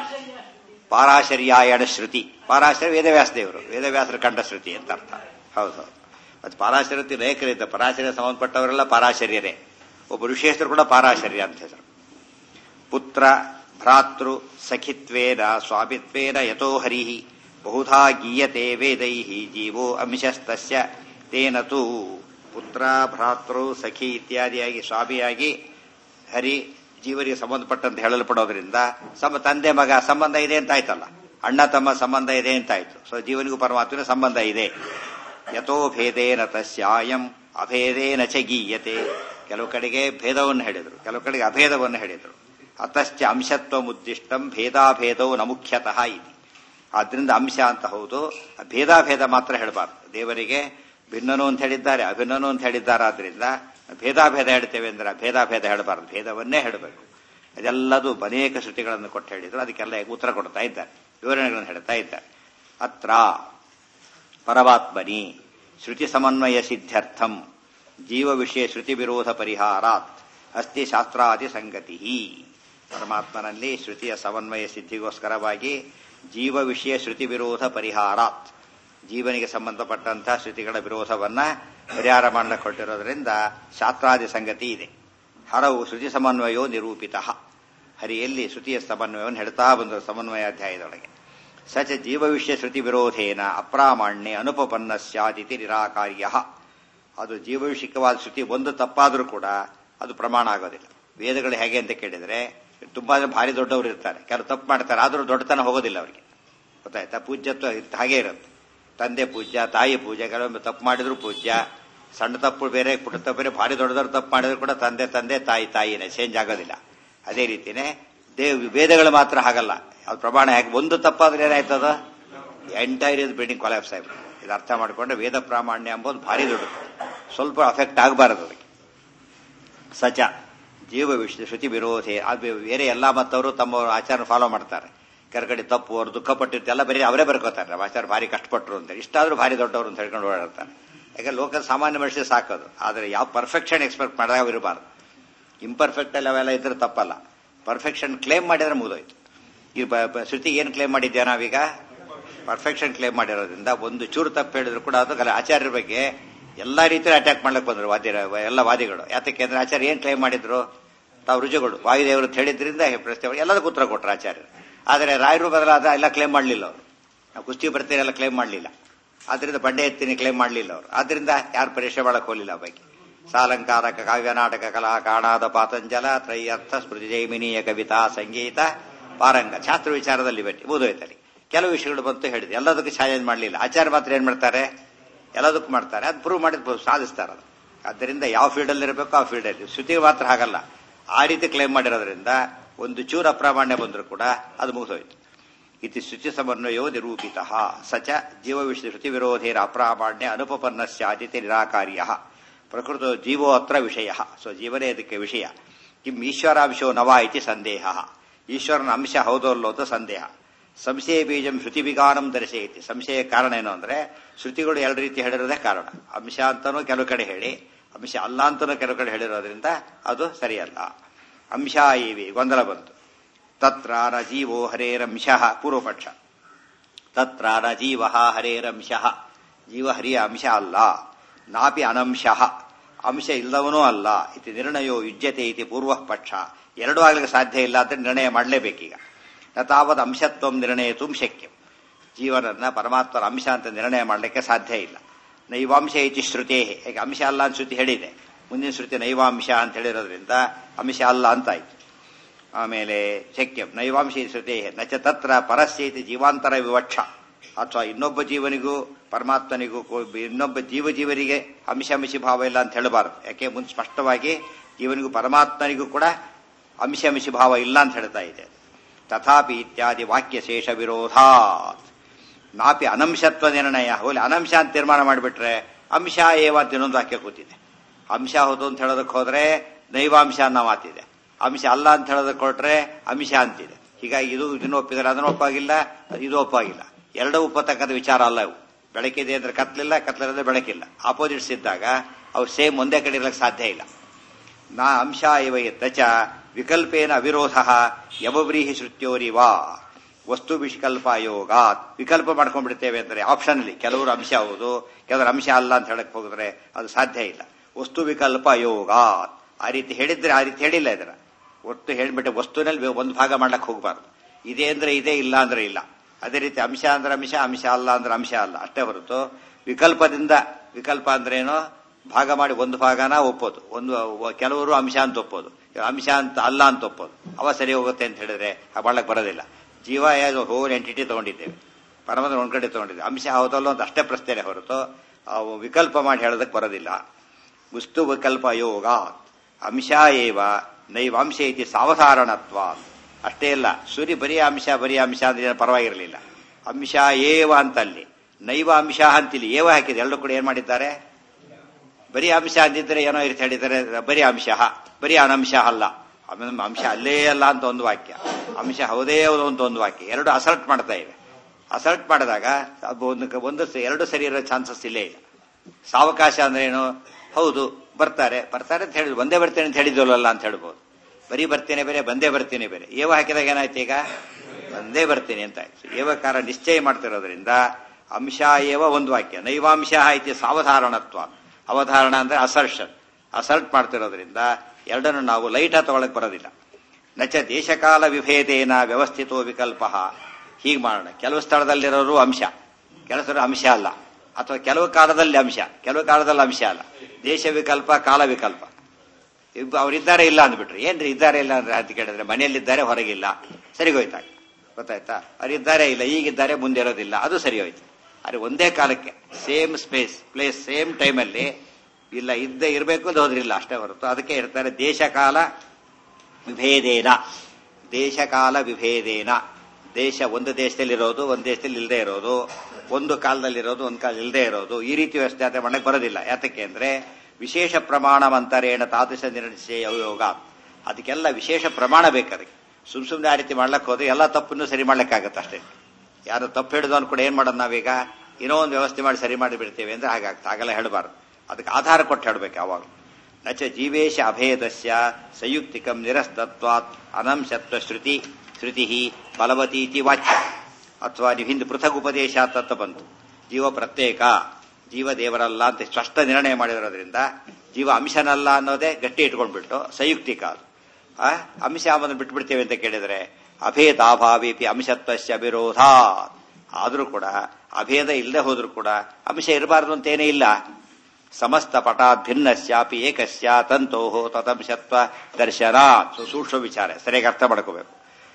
ಪಾರಾಶರ್ಯಾಯಣ ಶ್ರುತಿ ಪಾರಾಶರ ವೇದವ್ಯಾಸ ದೇವರು ವೇದವ್ಯಾಸರ ಕಂಠ ಶ್ರುತಿ ಅಂತ ಅರ್ಥ ಹೌದು ಹೌದು ಅದು ಪಾರಾಶರತಿ ಲೇಖರಿದ್ದ ಪರಾಶರ್ಯ ಸಂಬಂಧಪಟ್ಟವರೆಲ್ಲ ಪಾರಾಶರ್ಯರೇ ಒಬ್ಬ ಋಷೇಶ್ವರು ಕೂಡ ಪಾರಾಶರ್ಯ ಅಂತ ಹೆಸರು ಪುತ್ರ ಭ್ರಾತೃ ಸಖಿತ್ವೇನ ಸ್ವಾಮಿತ್ವೇನ ಯಥೋ ಹರಿ ಬಹುಧಾ ಗೀಯತೆ ವೇದೈ ಜೀವೋ ಅಂಶಸ್ತಸ್ಯ ತೇನ ತು ಪುತ್ರ ಭ್ರಾತೃ ಸಖಿ ಇತ್ಯಾದಿಯಾಗಿ ಸ್ವಾಮಿಯಾಗಿ ಹರಿ ಜೀವರಿಗೆ ಸಂಬಂಧಪಟ್ಟಂತೆ ಹೇಳಲ್ಪಡೋದ್ರಿಂದ ಸಮ ತಂದೆ ಮಗ ಸಂಬಂಧ ಇದೆ ಅಂತ ಆಯ್ತಲ್ಲ ಅಣ್ಣ ತಮ್ಮ ಸಂಬಂಧ ಇದೆ ಅಂತ ಆಯ್ತು ಸೊ ಜೀವನಿಗೂ ಪರಮಾತ್ಮನ ಸಂಬಂಧ ಇದೆ ಯಥೋ ಭೇದೇನ ತಸ್ಯಾಯಂ ಅಭೇದೇನ ಚ ಗೀಯತೆ ಕೆಲವು ಕಡೆಗೆ ಭೇದವನ್ನು ಹೇಳಿದರು ಕೆಲವು ಕಡೆಗೆ ಅಭೇದವನ್ನು ಹೇಳಿದರು ಅತಶ್ಚ ಅಂಶತ್ವ ಮುದ್ದಿಷ್ಟಂ ಭೇದಾಭೇದವು ನ ಮುಖ್ಯತಃ ಇದೆ ಆದ್ರಿಂದ ಅಂಶ ಅಂತ ಹೌದು ಭೇದಾಭೇದ ಮಾತ್ರ ಹೇಳಬಾರ್ದು ದೇವರಿಗೆ ಭಿನ್ನನು ಅಂತ ಹೇಳಿದ್ದಾರೆ ಅಭಿನ್ನನು ಅಂತ ಹೇಳಿದ್ದಾರೆ ಆದ್ರಿಂದ ಭೇದಾಭೇದ ಹೇಳ್ತೇವೆ ಅಂದ್ರೆ ಭೇದಾಭೇದ ಹೇಳಬಾರ್ದು ಭೇದವನ್ನೇ ಹೇಳಬೇಕು ಇದೆಲ್ಲದು ಅನೇಕ ಶ್ರುತಿಗಳನ್ನು ಕೊಟ್ಟು ಹೇಳಿದ್ರು ಅದಕ್ಕೆಲ್ಲ ಉತ್ತರ ಕೊಡ್ತಾ ಇದ್ದಾರೆ ವಿವರಣೆಗಳನ್ನು ಹೇಳ್ತಾ ಇದ್ದಾರೆ ಅತ್ರ ಪರಮಾತ್ಮನಿ ಶ್ರುತಿ ಸಮನ್ವಯ ಸಿದ್ಧ್ಯರ್ಥಂ ಜೀವ ವಿಷಯ ಶ್ರುತಿ ವಿರೋಧ ಪರಿಹಾರಾತ್ ಅಸ್ತಿ ಶಾಸ್ತ್ರಾದಿ ಸಂಗತಿ ಪರಮಾತ್ಮನಲ್ಲಿ ಶ್ರುತಿಯ ಸಮನ್ವಯ ಸಿದ್ಧಿಗೋಸ್ಕರವಾಗಿ ಜೀವ ವಿಷಯ ಶ್ರುತಿ ವಿರೋಧ ಪರಿಹಾರಾತ್ ಜೀವನಿಗೆ ಸಂಬಂಧಪಟ್ಟಂತಹ ಶ್ರುತಿಗಳ ವಿರೋಧವನ್ನ ಪರಿಹಾರ ಮಾಡಲಿಕೊಟ್ಟಿರೋದ್ರಿಂದ ಶಾಸ್ತ್ರಾದಿ ಸಂಗತಿ ಇದೆ ಹರವು ಶ್ರುತಿ ಸಮನ್ವಯೋ ನಿರೂಪಿತ ಹರಿಯಲ್ಲಿ ಶ್ರುತಿಯ ಸಮನ್ವಯವನ್ನು ಹೇಳ್ತಾ ಬಂದರು ಸಮನ್ವಯಾಧ್ಯಾಯದೊಳಗೆ ಸಚ ಜೀವ ವಿಷಯ ಶ್ರುತಿ ವಿರೋಧೇನ ಅಪ್ರಾಮಾಣ್ಯ ಅನುಪಪನ್ನ ಸ್ಯಾದಿತಿ ನಿರಾಕಾರ್ಯ ಅದು ಜೀವವಿಷಿಕವಾದ ಶ್ರುತಿ ಒಂದು ತಪ್ಪಾದರೂ ಕೂಡ ಅದು ಪ್ರಮಾಣ ಆಗೋದಿಲ್ಲ ವೇದಗಳು ಹೇಗೆ ಅಂತ ಕೇಳಿದ್ರೆ ತುಂಬಾ ಜನ ಭಾರಿ ದೊಡ್ಡವರು ಇರ್ತಾರೆ ಕೆಲವು ತಪ್ಪು ಮಾಡ್ತಾರೆ ಆದರೂ ದೊಡ್ಡತನ ಹೋಗೋದಿಲ್ಲ ಅವರಿಗೆ ಗೊತ್ತಾಯ್ತಾ ಪೂಜ್ಯತ್ವ ಹಾಗೆ ಇರುತ್ತೆ ತಂದೆ ಪೂಜ್ಯ ತಾಯಿ ಪೂಜೆ ಕೆಲವೊಮ್ಮೆ ತಪ್ಪು ಮಾಡಿದ್ರು ಪೂಜ್ಯ ಸಣ್ಣ ತಪ್ಪು ಬೇರೆ ಪುಟ್ಟ ತಪ್ಪು ಬೇರೆ ಭಾರಿ ದೊಡ್ಡದವ್ರು ತಪ್ಪು ಮಾಡಿದ್ರು ಕೂಡ ತಂದೆ ತಂದೆ ತಾಯಿ ತಾಯಿನೇ ಚೇಂಜ್ ಆಗೋದಿಲ್ಲ ಅದೇ ರೀತಿನೇ ದೇವ್ ವೇದಗಳು ಮಾತ್ರ ಹಾಗಲ್ಲ ಅದು ಪ್ರಮಾಣ ಹೇಗೆ ಒಂದು ತಪ್ಪಾದ್ರೆ ಏನಾಯ್ತದ ಎಂಟೈರ್ ಇದು ಬಿಲ್ಡಿಂಗ್ ಕೊಲಾಪ್ಸ್ ಆಗ್ಬಿಡುತ್ತೆ ಇದು ಅರ್ಥ ಮಾಡಿಕೊಂಡ್ರೆ ವೇದ ಪ್ರಾಮಾಣ್ಯ ಎಂಬುದು ಭಾರಿ ದೊಡ್ಡದು ಸ್ವಲ್ಪ ಅಫೆಕ್ಟ್ ಆಗಬಾರದು ಅದಕ್ಕೆ ಸಚ ಜೀವ ವಿಷಯ ಶ್ರುತಿ ವಿರೋಧಿ ಅದು ಬೇರೆ ಎಲ್ಲಾ ಮತ್ತವರು ತಮ್ಮ ಆಚಾರ ಫಾಲೋ ಮಾಡ್ತಾರೆ ಕೆರಗಡೆ ತಪ್ಪು ಅವ್ರು ದುಃಖ ಪಟ್ಟಿರ್ತಾರೆ ಎಲ್ಲ ಬರೀ ಅವರೇ ಬರ್ಕೋತಾರೆ ನಮ್ಮ ಆಚಾರ ಭಾರಿ ಕಷ್ಟಪಟ್ಟರು ಅಂತ ಇಷ್ಟಾದ್ರೂ ಭಾರಿ ದೊಡ್ಡವರು ಅಂತ ಹೇಳ್ಕೊಂಡು ಓಡಾಡ್ತಾರೆ ಯಾಕೆ ಲೋಕದ ಸಾಮಾನ್ಯ ಮನುಷ್ಯ ಸಾಕೋದು ಆದರೆ ಯಾವ ಪರ್ಫೆಕ್ಷನ್ ಎಕ್ಸ್ಪೆಕ್ಟ್ ಮಾಡಿದಾಗ ಇರಬಾರ್ದು ಇಂಪರ್ಫೆಕ್ಟ್ ಅಲ್ಲಿ ಅವೆಲ್ಲ ಇದ್ರೆ ತಪ್ಪಲ್ಲ ಪರ್ಫೆಕ್ಷನ್ ಕ್ಲೇಮ್ ಮಾಡಿದ್ರೆ ಮುಗಿದೋಯ್ತು ಈ ಶ್ರುತಿ ಏನು ಕ್ಲೇಮ್ ಮಾಡಿದ್ಯಾ ನಾವೀಗ ಪರ್ಫೆಕ್ಷನ್ ಕ್ಲೇಮ್ ಮಾಡಿರೋದ್ರಿಂದ ಒಂದು ಚೂರು ತಪ್ಪು ಹೇಳಿದ್ರು ಕೂಡ ಅದು ಆಚಾರ್ಯರ ಬಗ್ಗೆ ಎಲ್ಲಾ ರೀತಿಯಲ್ಲಿ ಅಟ್ಯಾಕ್ ಮಾಡ್ಲಿಕ್ಕೆ ಬಂದ್ರು ವಾದ್ಯ ಎಲ್ಲ ವಾದಿಗಳು ಯಾತಕ್ಕೆ ಅಂದ್ರೆ ಆಚಾರ್ಯ ಏನ್ ಕ್ಲೇಮ್ ಮಾಡಿದ್ರು ತಾವು ರುಜುಗಳು ವಾಯುದೇವರು ಹೇಳಿದ್ರಿಂದ ಪ್ರಶ್ನೆ ಎಲ್ಲದಕ್ಕೂ ಉತ್ತರ ಕೊಟ್ಟರು ಆಚಾರ್ಯರು ಆದರೆ ರಾಯರು ಬದಲಾದ ಎಲ್ಲ ಕ್ಲೇಮ್ ಮಾಡಲಿಲ್ಲ ಅವರು ನಾವು ಕುಸ್ತಿ ಬರ್ತೀನಿ ಎಲ್ಲ ಕ್ಲೇಮ್ ಮಾಡಲಿಲ್ಲ ಆದ್ರಿಂದ ಬಂಡೆ ಎತ್ತೀನಿ ಕ್ಲೇಮ್ ಮಾಡಲಿಲ್ಲ ಅವರು ಆದ್ರಿಂದ ಯಾರು ಪರೀಕ್ಷೆ ಮಾಡಕ್ ಹೋಗಲಿಲ್ಲ ಆ ಬಗ್ಗೆ ಸಾಲಂಕಾರಕ ಕಾವ್ಯ ನಾಟಕ ಕಲಾ ಕಾಣಾದ ಪಾತಂಜಲ ತ್ರೈಯರ್ಥ ಸ್ಮೃತಿ ಜೈಮಿನಿಯ ಕವಿತಾ ಸಂಗೀತ ಪಾರಂಗ ಶಾಸ್ತ್ರ ವಿಚಾರದಲ್ಲಿ ಬನ್ನಿ ಓದೋಯ್ತಲ್ಲಿ ಕೆಲವು ವಿಷಯಗಳು ಬಂತು ಹೇಳಿದೆ ಎಲ್ಲದಕ್ಕೂ ಚಾಲೆಂಜ್ ಮಾಡಲಿಲ್ಲ ಆಚಾರ್ಯ ಮಾತ್ರ ಏನ್ ಮಾಡ್ತಾರೆ ಎಲ್ಲದಕ್ಕೂ ಮಾಡ್ತಾರೆ ಅದು ಪ್ರೂವ್ ಮಾಡಿದ್ ಸಾಧಿಸ್ತಾರೆ ಅದು ಆದ್ದರಿಂದ ಯಾವ ಫೀಲ್ಡಲ್ಲಿ ಇರಬೇಕು ಆ ಫೀಲ್ಡಲ್ಲಿ ಶ್ರುತಿ ಮಾತ್ರ ಹಾಗಲ್ಲ ಆ ರೀತಿ ಕ್ಲೈಮ್ ಮಾಡಿರೋದ್ರಿಂದ ಒಂದು ಚೂರು ಅಪ್ರಾಮಾಣ್ಯ ಬಂದರೂ ಕೂಡ ಅದು ಮುಗಿದೋಯ್ತು ಇತಿ ಶುಚಿ ಸಮನ್ವಯೋ ನಿರೂಪಿತ ಸಚ ಜೀವ ವಿಷಯ ಶ್ರುತಿ ವಿರೋಧೇನ ಅಪ್ರಾಮಾಣ್ಯ ಅನುಪಪನ್ನಸ್ಯಾದಿತಿ ನಿರಾಕಾರ್ಯ ಪ್ರಕೃತ ಜೀವೋ ಅತ್ರ ವಿಷಯ ಸೊ ಜೀವನೇ ಅದಕ್ಕೆ ವಿಷಯ ಕಿಂ ಈಶ್ವರಾಂಶೋ ನವ ಇತಿ ಸಂದೇಹ ಈಶ್ವರನ ಅಂಶ ಹೌದೋ ಅಲ್ಲೋ ಅಂತ ಸಂದೇಹ ಸಂಶಯ ಬೀಜಂ ಶ್ರುತಿ ವಿಗಾನಂ ದರ್ಶಯತಿ ಸಂಶಯ ಕಾರಣ ಏನು ಅಂದ್ರೆ ಶ್ರುತಿಗಳು ಎರಡು ರೀತಿ ಹೇಳಿರೋದೇ ಕಾರಣ ಅಂಶ ಅಂತಾನೂ ಕೆಲವು ಕಡೆ ಹೇಳಿ ಅಂಶ ಅಲ್ಲ ಅಂತಾನೂ ಕೆಲವು ಕಡೆ ಹೇಳಿರೋದ್ರಿಂದ ಅದು ಸರಿಯಲ್ಲ ಅಂಶ ಇವಿ ಗೊಂದಲ ಬಂತು ತತ್ರ ನ ಜೀವೋ ಹರೇರಂಶ ಪೂರ್ವಪಕ್ಷ ತತ್ರ ನ ಜೀವ ಹರೇರಂಶ ಜೀವ ಹರಿಯ ಅಂಶ ಅಲ್ಲ ನಾಪಿ ಅನಂಶ ಅಂಶ ಇಲ್ಲವನೂ ಅಲ್ಲ ಇತಿ ನಿರ್ಣಯೋ ಯುಜ್ಯತೆ ಇತಿ ಪೂರ್ವ ಪಕ್ಷ ಎರಡೂ ಆಗ್ಲಿಕ್ಕೆ ಸಾಧ್ಯ ಇಲ್ಲ ಅಂತ ನಿರ್ಣಯ ಮಾಡಲೇಬೇಕೀಗ ನ ತಾವದ್ ಅಂಶತ್ವ ನಿರ್ಣಯಿತು ಶಕ್ಯ ಜೀವನನ್ನ ಪರಮಾತ್ಮರ ಅಂಶ ಅಂತ ನಿರ್ಣಯ ಮಾಡಲಿಕ್ಕೆ ಸಾಧ್ಯ ಇಲ್ಲ ನೈವಾಂಶ ಇತಿ ಶ್ರುತೇ ಈಗ ಅಂಶ ಅಲ್ಲ ಅಂತ ಶ್ರುತಿ ಹೇಳಿದೆ ಮುಂದಿನ ಶ್ರುತಿ ನೈವಾಂಶ ಅಂತ ಹೇಳಿರೋದ್ರಿಂದ ಅಂಶ ಅಲ್ಲ ಅಂತಾಯ್ತು ಆಮೇಲೆ ಶಕ್ಯಂ ನೈವಾಂಶ ಶ್ರುತೇ ನಚ ತತ್ರ ಪರಸ್ಯೈತಿ ಜೀವಾಂತರ ವಿವಕ್ಷ ಅಥವಾ ಇನ್ನೊಬ್ಬ ಜೀವನಿಗೂ ಪರಮಾತ್ಮನಿಗೂ ಇನ್ನೊಬ್ಬ ಜೀವ ಜೀವರಿಗೆ ಅಂಶ ಅಂಶಿ ಭಾವ ಇಲ್ಲ ಅಂತ ಹೇಳಬಾರದು ಯಾಕೆ ಮುಂದೆ ಸ್ಪಷ್ಟವಾಗಿ ಜೀವನಿಗೂ ಪರಮಾತ್ಮನಿಗೂ ಕೂಡ ಅಂಶ ಅಂಶಿ ಭಾವ ಇಲ್ಲ ಅಂತ ಹೇಳ್ತಾ ಇದೆ ತಥಾಪಿ ಇತ್ಯಾದಿ ವಾಕ್ಯ ಶೇಷ ವಿರೋಧಾತ್ ನಾಪಿ ಅನಂಶತ್ವ ನಿರ್ಣಯ ಹೋಲಿ ಅನಂಶ ಅಂತ ತೀರ್ಮಾನ ಮಾಡಿಬಿಟ್ರೆ ಅಂಶ ಏವ ಅಂತ ಇನ್ನೊಂದು ವಾಕ್ಯ ಕೂತಿದೆ ಅಂಶ ಹೌದು ಅಂತ ಹೇಳೋದಕ್ಕೆ ಹೋದ್ರೆ ನೈವಾಂಶ ಅನ್ನೋ ಮಾತಿದೆ ಅಂಶ ಅಲ್ಲ ಅಂತ ಹೇಳೋದಕ್ಕೆ ಕೊಟ್ರೆ ಅಂಶ ಅಂತಿದೆ ಹೀಗಾಗಿ ಇದು ಇದನ್ನು ಒಪ್ಪಿದ್ರೆ ಅದನ್ನು ಒಪ್ಪಾಗಿಲ್ಲ ಇದು ಒಪ್ಪಾಗಿಲ್ಲ ಎರಡೂ ಒಪ್ಪತಕ್ಕಂಥ ವಿಚಾರ ಅಲ್ಲ ಇವು ಬೆಳಕಿದೆ ಅಂದ್ರೆ ಕತ್ಲಿಲ್ಲ ಕತ್ಲಿಲ್ಲದೆ ಬೆಳಕಿಲ್ಲ ಆಪೋಸಿಟ್ಸ್ ಇದ್ದಾಗ ಅವು ಸೇಮ್ ಒಂದೇ ಕಡೆ ಇರಲಿಕ್ಕೆ ಸಾಧ್ಯ ಇಲ್ಲ ನಾ ಅಂಶ ಇವ ತಚ ವಿಕಲ್ಪೇನ ಅವಿರೋಧ ಯವಬ್ರೀಹಿ ಶ್ರುತ್ಯೋರಿವಾ ವಸ್ತು ವಿಕಲ್ಪ ಯೋಗಾತ್ ವಿಕಲ್ಪ ಮಾಡ್ಕೊಂಡ್ಬಿಡ್ತೇವೆ ಅಂದ್ರೆ ಆಪ್ಷನ್ ಅಲ್ಲಿ ಕೆಲವರು ಅಂಶ ಹೌದು ಕೆಲವರು ಅಂಶ ಅಲ್ಲ ಅಂತ ಹೇಳಕ್ ಹೋಗಿದ್ರೆ ಅದು ಸಾಧ್ಯ ಇಲ್ಲ ವಸ್ತು ವಿಕಲ್ಪ ಯೋಗಾತ್ ಆ ರೀತಿ ಹೇಳಿದ್ರೆ ಆ ರೀತಿ ಹೇಳಿಲ್ಲ ಇದರ ಒಟ್ಟು ಹೇಳ್ಬಿಟ್ಟೆ ವಸ್ತುನಲ್ಲಿ ಒಂದು ಭಾಗ ಮಾಡ್ಲಕ್ಕೆ ಹೋಗಬಾರ್ದು ಇದೆ ಅಂದ್ರೆ ಇದೆ ಇಲ್ಲ ಅಂದ್ರೆ ಇಲ್ಲ ಅದೇ ರೀತಿ ಅಂಶ ಅಂದ್ರೆ ಅಂಶ ಅಂಶ ಅಲ್ಲ ಅಂದ್ರೆ ಅಂಶ ಅಲ್ಲ ಅಷ್ಟೇ ಹೊರತು ವಿಕಲ್ಪದಿಂದ ವಿಕಲ್ಪ ಅಂದ್ರೆ ಏನು ಭಾಗ ಮಾಡಿ ಒಂದು ಭಾಗನ ಒಪ್ಪೋದು ಒಂದು ಕೆಲವರು ಅಂಶ ಅಂತ ಒಪ್ಪೋದು ಅಂಶ ಅಂತ ಅಲ್ಲ ಅಂತ ಒಪ್ಪೋದು ಅವ ಸರಿ ಹೋಗುತ್ತೆ ಅಂತ ಹೇಳಿದ್ರೆ ಮಾಡಕ್ ಬರೋದಿಲ್ಲ ಜೀವ ಯಾವುದು ಹೋಲ್ ಎಂಟಿಟಿ ತಗೊಂಡಿದ್ದೇವೆ ಪರಮಾತ್ಮ ಒಂದ್ ಕಡೆ ತಗೊಂಡಿದ್ದೇವೆ ಅಂಶ ಹೌದಲ್ಲ ಅಂತ ಅಷ್ಟೇ ಪ್ರಶ್ನೆ ಹೊರತು ಅವು ವಿಕಲ್ಪ ಮಾಡಿ ಹೇಳೋದಕ್ಕೆ ಬರೋದಿಲ್ಲ ವಸ್ತು ವಿಕಲ್ಪ ಯೋಗ ಅಂಶ ಏವ ನೈವಾಂಶ ಇತಿ ಸಾವಧಾರಣತ್ವ ಅಷ್ಟೇ ಇಲ್ಲ ಸೂರ್ಯ ಬರೀ ಅಂಶ ಬರೀ ಅಂಶ ಅಂದ್ರೆ ಪರವಾಗಿರಲಿಲ್ಲ ಅಂಶ ಏವ ಅಂತಲ್ಲಿ ನೈವ ಅಂಶ ಅಂತಿಲ್ಲಿ ಏವ ಹಾಕಿದೆ ಎಲ್ಲರೂ ಕೂಡ ಏನ್ ಮಾಡಿದ್ದಾರೆ ಬರೀ ಅಂಶ ಅಂದಿದ್ರೆ ಏನೋ ಇರ್ತ ಹೇಳಿದ್ದಾರೆ ಬರೀ ಅಂಶ ಬರೀ ಅನಂಶ ಅಲ್ಲ ಅಂಶ ಅಲ್ಲೇ ಅಲ್ಲ ಅಂತ ಒಂದು ವಾಕ್ಯ ಅಂಶ ಹೌದೇ ಹೌದು ಅಂತ ಒಂದು ವಾಕ್ಯ ಎರಡು ಅಸಲ್ಟ್ ಮಾಡ್ತಾ ಇವೆ ಅಸಲ್ಟ್ ಮಾಡಿದಾಗ ಒಂದು ಒಂದು ಎರಡು ಸರಿ ಇರೋ ಚಾನ್ಸಸ್ ಇಲ್ಲೇ ಇಲ್ಲ ಸಾವಕಾಶ ಅಂದ್ರೆ ಏನು ಹೌದು ಬರ್ತಾರೆ ಬರ್ತಾರೆ ಅಂತ ಹೇಳಿದ್ರು ಒಂದೇ ಬರ್ತೇನೆ ಅಂತ ಹೇಳಿದ್ವಲ್ಲ ಅಂತ ಹೇಳ್ಬೋದು ಬರೀ ಬರ್ತೇನೆ ಬೇರೆ ಬಂದೇ ಬರ್ತೀನಿ ಬೇರೆ ಏವ ಹಾಕಿದಾಗ ಏನಾಯ್ತು ಈಗ ಬಂದೇ ಬರ್ತೀನಿ ಅಂತ ಆಯ್ತು ಏವಕಾರ ನಿಶ್ಚಯ ಮಾಡ್ತಿರೋದ್ರಿಂದ ಅಂಶ ಏವ ಒಂದು ವಾಕ್ಯ ನೈವಾಂಶ ಐತಿ ಸಾವಧಾರಣತ್ವ ಅವಧಾರಣ ಅಂದ್ರೆ ಅಸರ್ಷನ್ ಅಸಲ್ಟ್ ಮಾಡ್ತಿರೋದ್ರಿಂದ ಎರಡನ್ನು ನಾವು ಲೈಟ್ ತಗೊಳಕ್ ಬರೋದಿಲ್ಲ ನಚ ದೇಶಕಾಲ ವಿಭೇದೇನ ವ್ಯವಸ್ಥಿತೋ ವಿಕಲ್ಪ ಹೀಗೆ ಮಾಡೋಣ ಕೆಲವು ಸ್ಥಳದಲ್ಲಿರೋರು ಅಂಶ ಕೆಲಸರು ಅಂಶ ಅಲ್ಲ ಅಥವಾ ಕೆಲವು ಕಾಲದಲ್ಲಿ ಅಂಶ ಕೆಲವು ಕಾಲದಲ್ಲಿ ಅಂಶ ಅಲ್ಲ ದೇಶ ವಿಕಲ್ಪ ಕಾಲ ವಿಕಲ್ಪ ಅವರಿದ್ದಾರೆ ಇಲ್ಲ ಅಂದ್ಬಿಟ್ರಿ ಏನ್ರಿ ಇದ್ದಾರೆ ಇಲ್ಲ ಅಂದ್ರೆ ಅಂತ ಕೇಳಿದ್ರೆ ಮನೆಯಲ್ಲಿದ್ದಾರೆ ಹೊರಗಿಲ್ಲ ಸರಿಗೋಯ್ತಾಗ ಗೊತ್ತಾಯ್ತಾ ಅವರಿದ್ದಾರೆ ಇಲ್ಲ ಈಗಿದ್ದಾರೆ ಮುಂದೆ ಇರೋದಿಲ್ಲ ಅದು ಸರಿ ಹೋಯ್ತು ಆದರೆ ಒಂದೇ ಕಾಲಕ್ಕೆ ಸೇಮ್ ಸ್ಪೇಸ್ ಪ್ಲೇಸ್ ಸೇಮ್ ಟೈಮಲ್ಲಿ ಇಲ್ಲ ಇದ್ದೇ ಇರಬೇಕು ಅಂತ ಹೋದ್ರಿಲ್ಲ ಅಷ್ಟೇ ಹೊರತು ಅದಕ್ಕೆ ಇರ್ತಾರೆ ದೇಶಕಾಲ ವಿಭೇದೇನ ದೇಶಕಾಲ ವಿಭೇದೇನ ದೇಶ ಒಂದು ದೇಶದಲ್ಲಿರೋದು ಒಂದು ದೇಶದಲ್ಲಿ ಇಲ್ಲದೆ ಇರೋದು ಒಂದು ಕಾಲದಲ್ಲಿರೋದು ಒಂದು ಕಾಲ ಇಲ್ಲದೆ ಇರೋದು ಈ ರೀತಿ ವ್ಯವಸ್ಥೆ ಆದ್ರೆ ಮಾಡಕ್ಕೆ ಬರೋದಿಲ್ಲ ಯಾತಕ್ಕೆ ಅಂದ್ರೆ ವಿಶೇಷ ಪ್ರಮಾಣವಂತರೇಣ ತಾದೃಶ ನಿರ್ಣಯ ಯೋಗ ಅದಕ್ಕೆಲ್ಲ ವಿಶೇಷ ಪ್ರಮಾಣ ಬೇಕು ಅದಕ್ಕೆ ಸುಮ್ ಸುಮ್ಮನೆ ಆ ರೀತಿ ಮಾಡ್ಲಕ್ಕೆ ಹೋದ್ರೆ ಎಲ್ಲ ತಪ್ಪನ್ನು ಸರಿ ಮಾಡ್ಲಿಕ್ಕಾಗತ್ತೆ ಅಷ್ಟೇ ಯಾರು ತಪ್ಪು ಹಿಡಿದವನು ಕೂಡ ಏನ್ ಮಾಡೋದು ನಾವೀಗ ಏನೋ ಒಂದು ವ್ಯವಸ್ಥೆ ಮಾಡಿ ಸರಿ ಮಾಡಿ ಬಿಡ್ತೇವೆ ಅಂದ್ರೆ ಹಾಗಾಗ್ತದೆ ಹಾಗೆಲ್ಲ ಹೇಳಬಾರ್ದು ಅದಕ್ಕೆ ಆಧಾರ ಕೊಟ್ಟು ಹೇಳ್ಬೇಕು ಯಾವಾಗ ನಚ ಜೀವೇಶ ಅಭೇದಸ್ಯ ಸಂಯುಕ್ತಿಕಂ ನಿರಸ್ತತ್ವಾತ್ ಅನಂಶತ್ವ ಶ್ರುತಿ ಶ್ರುತಿ ಬಲವತೀತಿ ವಾಚ್ಯ ಅಥವಾ ನೀವು ಹಿಂದೆ ಪೃಥಕ್ ಉಪದೇಶ ತತ್ತ ಬಂತು ಜೀವ ಪ್ರತ್ಯೇಕ ಜೀವ ದೇವರಲ್ಲ ಅಂತ ಸ್ಪಷ್ಟ ನಿರ್ಣಯ ಮಾಡಿರೋದ್ರಿಂದ ಜೀವ ಅಂಶನಲ್ಲ ಅನ್ನೋದೇ ಗಟ್ಟಿ ಇಟ್ಕೊಂಡ್ಬಿಟ್ಟು ಸಂಯುಕ್ತಿಕ ಅದು ಆ ಅಂಶ ಅವನು ಬಿಟ್ಬಿಡ್ತೇವೆ ಅಂತ ಕೇಳಿದ್ರೆ ಅಭೇದಾಭಾವೇಪಿ ಅಂಶತ್ವಸ್ಯ ವಿರೋಧ ಆದರೂ ಕೂಡ ಅಭೇದ ಇಲ್ಲದೆ ಹೋದ್ರೂ ಕೂಡ ಅಂಶ ಇರಬಾರದು ಅಂತೇನೇ ಇಲ್ಲ ಸಮಸ್ತ ಪಟಾತ್ ಭಿನ್ನಸ್ಯಾಪಿ ಏಕಸ್ಯ ತಂತೋ ತದಂಶತ್ವ ದರ್ಶನ ಸೂಕ್ಷ್ಮ ವಿಚಾರ ಸರಿಯಾಗಿ ಅರ್ಥ ಮಾಡ್ಕೋಬೇಕು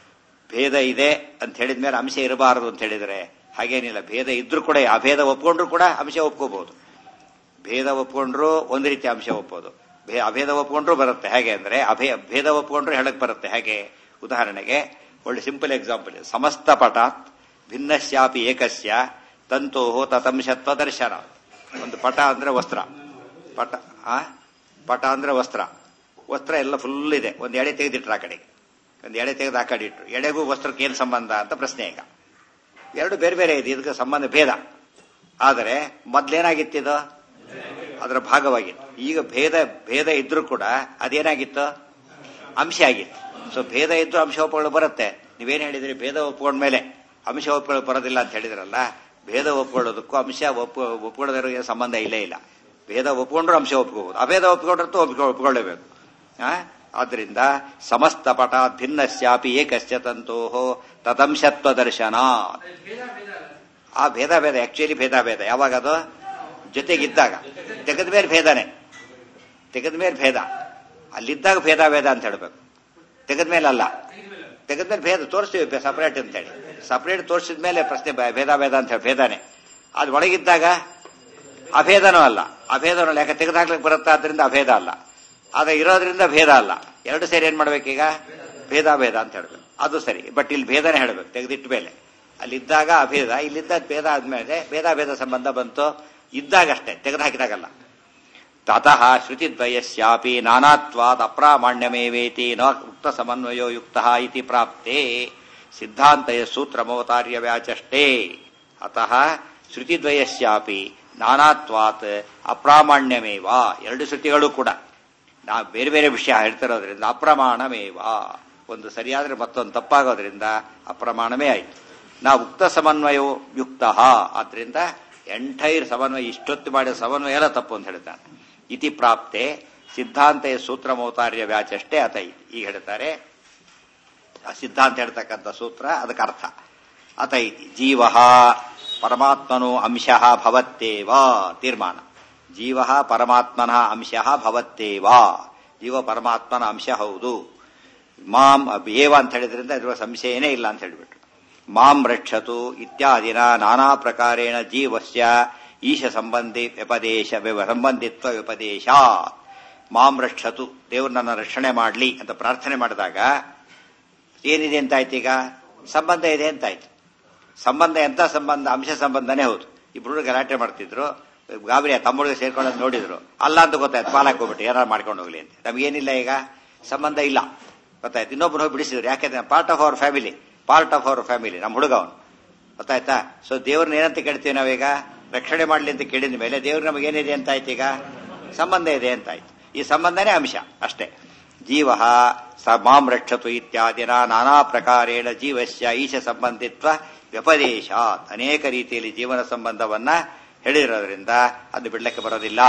ಭೇದ ಇದೆ ಅಂತ ಹೇಳಿದ ಮೇಲೆ ಅಂಶ ಇರಬಾರದು ಅಂತ ಹೇಳಿದರೆ ಹಾಗೇನಿಲ್ಲ ಭೇದ ಇದ್ರೂ ಕೂಡ ಅಭೇದ ಒಪ್ಕೊಂಡ್ರು ಕೂಡ ಅಂಶ ಒಪ್ಕೋಬಹುದು ಭೇದ ಒಪ್ಕೊಂಡ್ರು ಒಂದು ರೀತಿ ಅಂಶ ಒಪ್ಪೋದು ಭೇ- ಅಭೇದ ಒಪ್ಕೊಂಡ್ರು ಬರುತ್ತೆ ಹೇಗೆ ಅಂದ್ರೆ ಅಭೇ ಭೇದ ಒಪ್ಕೊಂಡ್ರು ಹೇಳಕ್ ಬರುತ್ತೆ ಹೇಗೆ ಉದಾಹರಣೆಗೆ ಒಳ್ಳೆ ಸಿಂಪಲ್ ಎಕ್ಸಾಂಪಲ್ ಸಮಸ್ತ ಪಟಾತ್ ಭಿನ್ನಶ್ಯಾಪಿ ಏಕಸ್ಯ ತಂತೋ ತತಂಶತ್ವ ದರ್ಶನ ಒಂದು ಪಟ ಅಂದ್ರೆ ವಸ್ತ್ರ ಪಟ ಆ ಪಟ ಅಂದ್ರೆ ವಸ್ತ್ರ ವಸ್ತ್ರ ಎಲ್ಲ ಫುಲ್ ಇದೆ ಒಂದು ಎಳೆ ತೆಗೆದಿಟ್ರು ಆ ಕಡೆಗೆ ಒಂದು ಎಳೆ ತೆಗೆದು ಆ ಕಡೆ ಇಟ್ರು ಎಳೆಗೂ ವಸ್ತ್ರಕ್ಕೆ ಏನು ಸಂಬಂಧ ಅಂತ ಪ್ರಶ್ನೆ ಈಗ ಎರಡು ಬೇರೆ ಬೇರೆ ಇದೆ ಇದಕ್ಕೆ ಸಂಬಂಧ ಭೇದ ಆದರೆ ಮೊದ್ಲೇನಾಗಿತ್ತಿದು ಅದರ ಭಾಗವಾಗಿತ್ತು ಈಗ ಭೇದ ಭೇದ ಇದ್ರೂ ಕೂಡ ಅದೇನಾಗಿತ್ತು ಅಂಶ ಆಗಿತ್ತು ಸೊ ಭೇದ ಇದ್ದು ಅಂಶ ಒಪ್ಪಗಳು ಬರುತ್ತೆ ನೀವೇನ್ ಹೇಳಿದ್ರಿ ಭೇದ ಒಪ್ಕೊಂಡ್ಮೇಲೆ ಅಂಶ ಒಪ್ಪಗಳು ಬರೋದಿಲ್ಲ ಅಂತ ಹೇಳಿದ್ರಲ್ಲ ಭೇದ ಒಪ್ಕೊಳ್ಳೋದಕ್ಕೂ ಅಂಶ ಒಪ್ಪ ಒಪ್ಕೊಳ್ಳೋದ್ರ ಸಂಬಂಧ ಇಲ್ಲೇ ಇಲ್ಲ ಭೇದ ಒಪ್ಕೊಂಡ್ರು ಅಂಶ ಒಪ್ಕೋಬಹುದು ಅಭೇದ ಒಪ್ಕೊಂಡ್ರಂತೂ ಒಪ್ಕೊ ಒಪ್ಕೊಳ್ಳೇಬೇಕು ಆ? ಆದ್ರಿಂದ ಸಮಸ್ತ ಪಟ ಭಿನ್ನಶ್ಯಾಪಿ ಏಕಶ್ಚ ತಂತೋ ತದಂಶತ್ವ ದರ್ಶನ ಆ ಭೇದ ಭೇದ ಆಕ್ಚುಲಿ ಭೇದ ಭೇದ ಯಾವಾಗ ಅದು ಜೊತೆಗಿದ್ದಾಗ ತೆಗೆದ ಮೇಲೆ ಭೇದನೆ ತೆಗೆದ ಮೇಲೆ ಭೇದ ಅಲ್ಲಿದ್ದಾಗ ಭೇದ ಭೇದ ಅಂತ ಹೇಳ್ಬೇಕು ತೆಗೆದ ಮೇಲೆ ಅಲ್ಲ ತೆಗೆದ ಮೇಲೆ ಭೇದ ತೋರಿಸ್ತೀವಿ ಸಪರೇಟ್ ಅಂತ ಹೇಳಿ ಸಪರೇಟ್ ತೋರಿಸಿದ ಮೇಲೆ ಪ್ರಶ್ನೆ ಬ- ಭೇದ ಭೇದ ಅಂತ ಹೇಳಿ ಭೇದನೆ ಅದು ಒಳಗಿದ್ದಾಗ ಅಭೇದನೂ ಅಲ್ಲ ಅಭೇದನೂ ಅಲ್ಲ ಯಾಕೆ ತೆಗೆದಾಕ್ಲಿಕ್ಕೆ ಬರುತ್ತಾ ಅದರಿಂದ ಅಭೇದ ಅಲ್ಲ ಆದ್ರೆ ಇರೋದ್ರಿಂದ ಭೇದ ಅಲ್ಲ ಎರಡು ಸೇರಿ ಏನ್ ಮಾಡ್ಬೇಕೀಗ ಭೇದ ಭೇದ ಅಂತ ಹೇಳ್ಬೇಕು ಅದು ಸರಿ ಬಟ್ ಇಲ್ಲಿ ಭೇದನೆ ಹೇಳ್ಬೇಕು ತೆಗೆದಿಟ್ಟ ಮೇಲೆ ಅಲ್ಲಿದ್ದಾಗ ಅಭೇದ ಇಲ್ಲಿದ್ದ ಭೇದ ಆದ್ಮೇಲೆ ಭೇದ ಭೇದ ಸಂಬಂಧ ಬಂತು ಇದ್ದಾಗಷ್ಟೇ ತೆಗೆದು ಹಾಕಿದಾಗಲ್ಲ ತತಃ ಶ್ರುತಿದ್ವಯಸ್ಯಾಪಿ ನಾನಾತ್ವಾತ್ ಅಪ್ರಾಮಾಣ್ಯಮೇವೇತಿ ನ ಉಕ್ತ ಸಮನ್ವಯೋ ಯುಕ್ತ ಇತಿ ಪ್ರಾಪ್ತೆ ಸಿದ್ಧಾಂತಯ ಸೂತ್ರಮವತಾರ್ಯ ವ್ಯಾಚಷ್ಟೇ ಅತಃ ಶ್ರುತಿದ್ವಯಸ್ಯಾಪಿ ನಾನಾತ್ವಾತ್ ಅಪ್ರಾಮಾಣ್ಯಮೇವ ಎರಡು ಶ್ರುತಿಗಳು ಕೂಡ ನಾ ಬೇರೆ ಬೇರೆ ವಿಷಯ ಹೇಳ್ತಿರೋದ್ರಿಂದ ಅಪ್ರಮಾಣಮೇವ ಒಂದು ಸರಿಯಾದ್ರೆ ಮತ್ತೊಂದು ತಪ್ಪಾಗೋದ್ರಿಂದ ಅಪ್ರಮಾಣವೇ ಆಯ್ತು ನಾ ಉಕ್ತ ಸಮನ್ವಯೋ ಯುಕ್ತ ಆದ್ರಿಂದ ಎಂಟೈರ್ ಸಮನ್ವಯ ಇಷ್ಟೊತ್ತು ಮಾಡಿದ ಸಮನ್ವಯ ಎಲ್ಲ ತಪ್ಪು ಅಂತ ಹೇಳ್ತಾನೆ ಇತಿ ಪ್ರಾಪ್ತೆ ಸಿದ್ಧಾಂತ ಸೂತ್ರ ಮೌತಾರ್ಯ ವ್ಯಾಚಷ್ಟೇ ಅತ ಇತಿ. ಈಗ ಹೇಳ್ತಾರೆ ಆ ಸಿದ್ಧಾಂತ ಹೇಳ್ತಕ್ಕಂಥ ಸೂತ್ರ ಅದಕ್ಕೆ ಅರ್ಥ ಅತ ಇತಿ ಜೀವ ಪರಮಾತ್ಮನೋ ಅಂಶ ಭವತ್ತೇವ ತೀರ್ಮಾನ ಜೀವ ಪರಮಾತ್ಮನ ಅಂಶ ಭವತ್ತೇವ ಜೀವ ಪರಮಾತ್ಮನ ಅಂಶ ಹೌದು ಮಾಂ ಏವ ಅಂತ ಹೇಳಿದ್ರಿಂದ ಇದ್ರ ಸಂಶಯನೇ ಇಲ್ಲ ಅಂತ ಹೇಳಿಬಿಟ್ರು ಮಾಂ ರಕ್ಷತು ಇತ್ಯಾದಿನ ನಾನಾ ಪ್ರಕಾರೇಣ ಜೀವಸ್ಯ ಈಶ ಸಂಬಂಧಿ ವ್ಯಪದೇಶ ವ್ಯವ- ಸಂಬಂಧಿತ್ವ ವ್ಯಪದೇಶ ಮಾಂ ರಕ್ಷತು ದೇವ್ರು ನನ್ನ ರಕ್ಷಣೆ ಮಾಡಲಿ ಅಂತ ಪ್ರಾರ್ಥನೆ ಮಾಡಿದಾಗ ಏನಿದೆ ಅಂತಾಯ್ತು ಈಗ ಸಂಬಂಧ ಇದೆ ಅಂತಾಯ್ತು ಸಂಬಂಧ ಎಂತ ಸಂಬಂಧ ಅಂಶ ಸಂಬಂಧನೇ ಹೌದು ಇಬ್ರು ಗಲಾಟೆ ಮಾಡ್ತಿದ್ರು ಗಾಬರಿ ತಮ್ಮೊಳಗೆ ಸೇರ್ಕೊಳ್ಳೋದು ನೋಡಿದ್ರು ಅಲ್ಲ ಅಂತ ಗೊತ್ತಾಯ್ತು ಪಾಲಕ್ ಹೋಗ್ಬಿಟ್ಟು ಏನಾರು ಮಾಡ್ಕೊಂಡು ಹೋಗ್ಲಿ ಅಂತ ನಮಗೇನಿಲ್ಲ ಈಗ ಸಂಬಂಧ ಇಲ್ಲ ಗೊತ್ತಾಯ್ತು ಇನ್ನೊಬ್ರು ಹೋಗಿ ಬಿಡಿಸಿದ್ರು ಯಾಕೆಂದ್ರೆ part of our family part of our family ನಮ್ಮ ಹುಡುಗ ಅವನು ಗೊತ್ತಾಯ್ತಾ ಸೊ ದೇವ್ರನ್ನ ಏನಂತ ಕೇಳ್ತೀವಿ ನಾವೀಗ ರಕ್ಷಣೆ ಮಾಡ್ಲಿ ಅಂತ ಕೇಳಿದ ಮೇಲೆ ದೇವ್ರು ನಮಗೇನಿದೆ ಅಂತ ಆಯ್ತು ಈಗ ಸಂಬಂಧ ಇದೆ ಅಂತ ಆಯ್ತು ಈ ಸಂಬಂಧನೇ ಅಂಶ ಅಷ್ಟೇ ಜೀವ ಸ ಮಾಂ ರಕ್ಷತು ಇತ್ಯಾದಿನ ನಾನಾ ಪ್ರಕಾರೇಣ ಜೀವಸ್ಯ ಈಶ ಸಂಬಂಧಿತ್ವ ವ್ಯಪದೇಶ ಅನೇಕ ರೀತಿಯಲ್ಲಿ ಜೀವನ ಸಂಬಂಧವನ್ನ ಹೇಳಿರೋದ್ರಿಂದ ಅದು ಬಿಡ್ಲಿಕ್ಕೆ ಬರೋದಿಲ್ಲ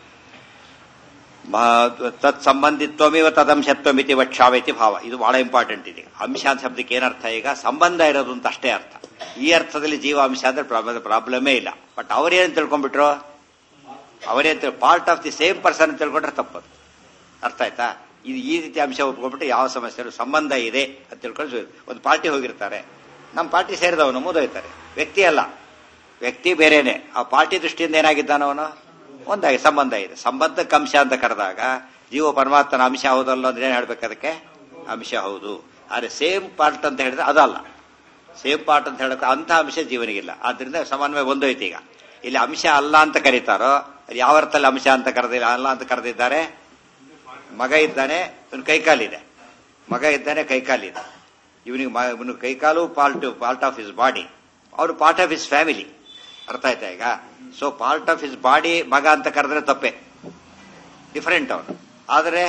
ಮ- ತತ್ ಸಂಬಂಧಿತ್ವಮೇವ ತದಂಶತ್ವಮಿತಿ ವಕ್ಷಾವೈತಿ ಭಾವ ಇದು ಬಹಳ ಇಂಪಾರ್ಟೆಂಟ್ ಇದೆ ಅಂಶ ಅಂತ ಶಬ್ದಕ್ಕೆ ಏನರ್ಥ ಈಗ ಸಂಬಂಧ ಇರೋದು ಅಂತ ಅಷ್ಟೇ ಅರ್ಥ ಈ ಅರ್ಥದಲ್ಲಿ ಜೀವ ಅಂಶ ಅಂದ್ರೆ ಪ್ರಾಬ್ಲಮೇ ಇಲ್ಲ ಬಟ್ ಅವರೇನು ತಿಳ್ಕೊಂಡ್ಬಿಟ್ರು ಅವರೇನ್ part of the same person ತಿಳ್ಕೊಂಡ್ರೆ ತಪ್ಪದು ಅರ್ಥ ಆಯ್ತಾ ಇದು ಈ ರೀತಿ ಅಂಶ ಒಪ್ಕೊಂಡ್ಬಿಟ್ಟು ಯಾವ ಸಮಸ್ಯೆ ಇಲ್ಲ, ಸಂಬಂಧ ಇದೆ ಅಂತ ತಿಳ್ಕೊಂಡು ಒಂದು ಪಾರ್ಟಿ ಹೋಗಿರ್ತಾರೆ ನಮ್ಮ ಪಾರ್ಟಿ ಸೇರಿದವನು ಮುದೋಯ್ತಾರೆ ವ್ಯಕ್ತಿ ಅಲ್ಲ ವ್ಯಕ್ತಿ ಬೇರೆನೆ ಆ ಪಾರ್ಟಿ ದೃಷ್ಟಿಯಿಂದ ಏನಾಗಿದ್ದಾನವನು ಒಂದಾಗಿ ಸಂಬಂಧ ಇದೆ ಸಂಬಂಧಕ್ಕೆ ಅಂಶ ಅಂತ ಕರೆದಾಗ ಜೀವ ಪರಮಾತ್ಮನ ಅಂಶ ಹೌದಲ್ಲ ಅಂದ್ರೆ ಏನ್ ಹೇಳ್ಬೇಕು ಅದಕ್ಕೆ ಅಂಶ ಹೌದು ಆದ್ರೆ ಸೇಮ್ ಪಾರ್ಟ್ ಅಂತ ಹೇಳಿದ್ರೆ ಅದಲ್ಲ ಸೇಮ್ ಪಾರ್ಟ್ ಅಂತ ಹೇಳಕ್ಕೆ ಅಂತ ಅಂಶ ಜೀವನಿಗಿಲ್ಲ ಆದ್ರಿಂದ ಸಮನ್ವಯ ಒಂದೋಯ್ತು ಈಗ ಇಲ್ಲಿ ಅಂಶ ಅಲ್ಲ ಅಂತ ಕರೀತಾರೋ ಅದು ಯಾವ ಅರ್ಥದಲ್ಲಿ ಅಂಶ ಅಂತ ಕರೆದಿಲ್ಲ ಅಲ್ಲ ಅಂತ ಕರೆದಿದ್ದಾರೆ ಮಗ ಇದ್ದಾನೆ ಇವನು ಕೈಕಾಲಿದೆ ಮಗ ಇದ್ದಾನೆ ಕೈಕಾಲಿದೆ ಇವನಿಗೆ ಇವನು ಕೈಕಾಲು part part of his body ಅವರು ಪಾರ್ಟ್ ಆಫ್ ಹಿಸ್ ಫ್ಯಾಮಿಲಿ ಅರ್ಥ ಆಯ್ತಾ ಈಗ so part of his body ಮಗ ಅಂತ ಕರೆದ್ರೆ ತಪ್ಪೆ ಡಿಫರೆಂಟ್ ಅವನು ಆದರೆ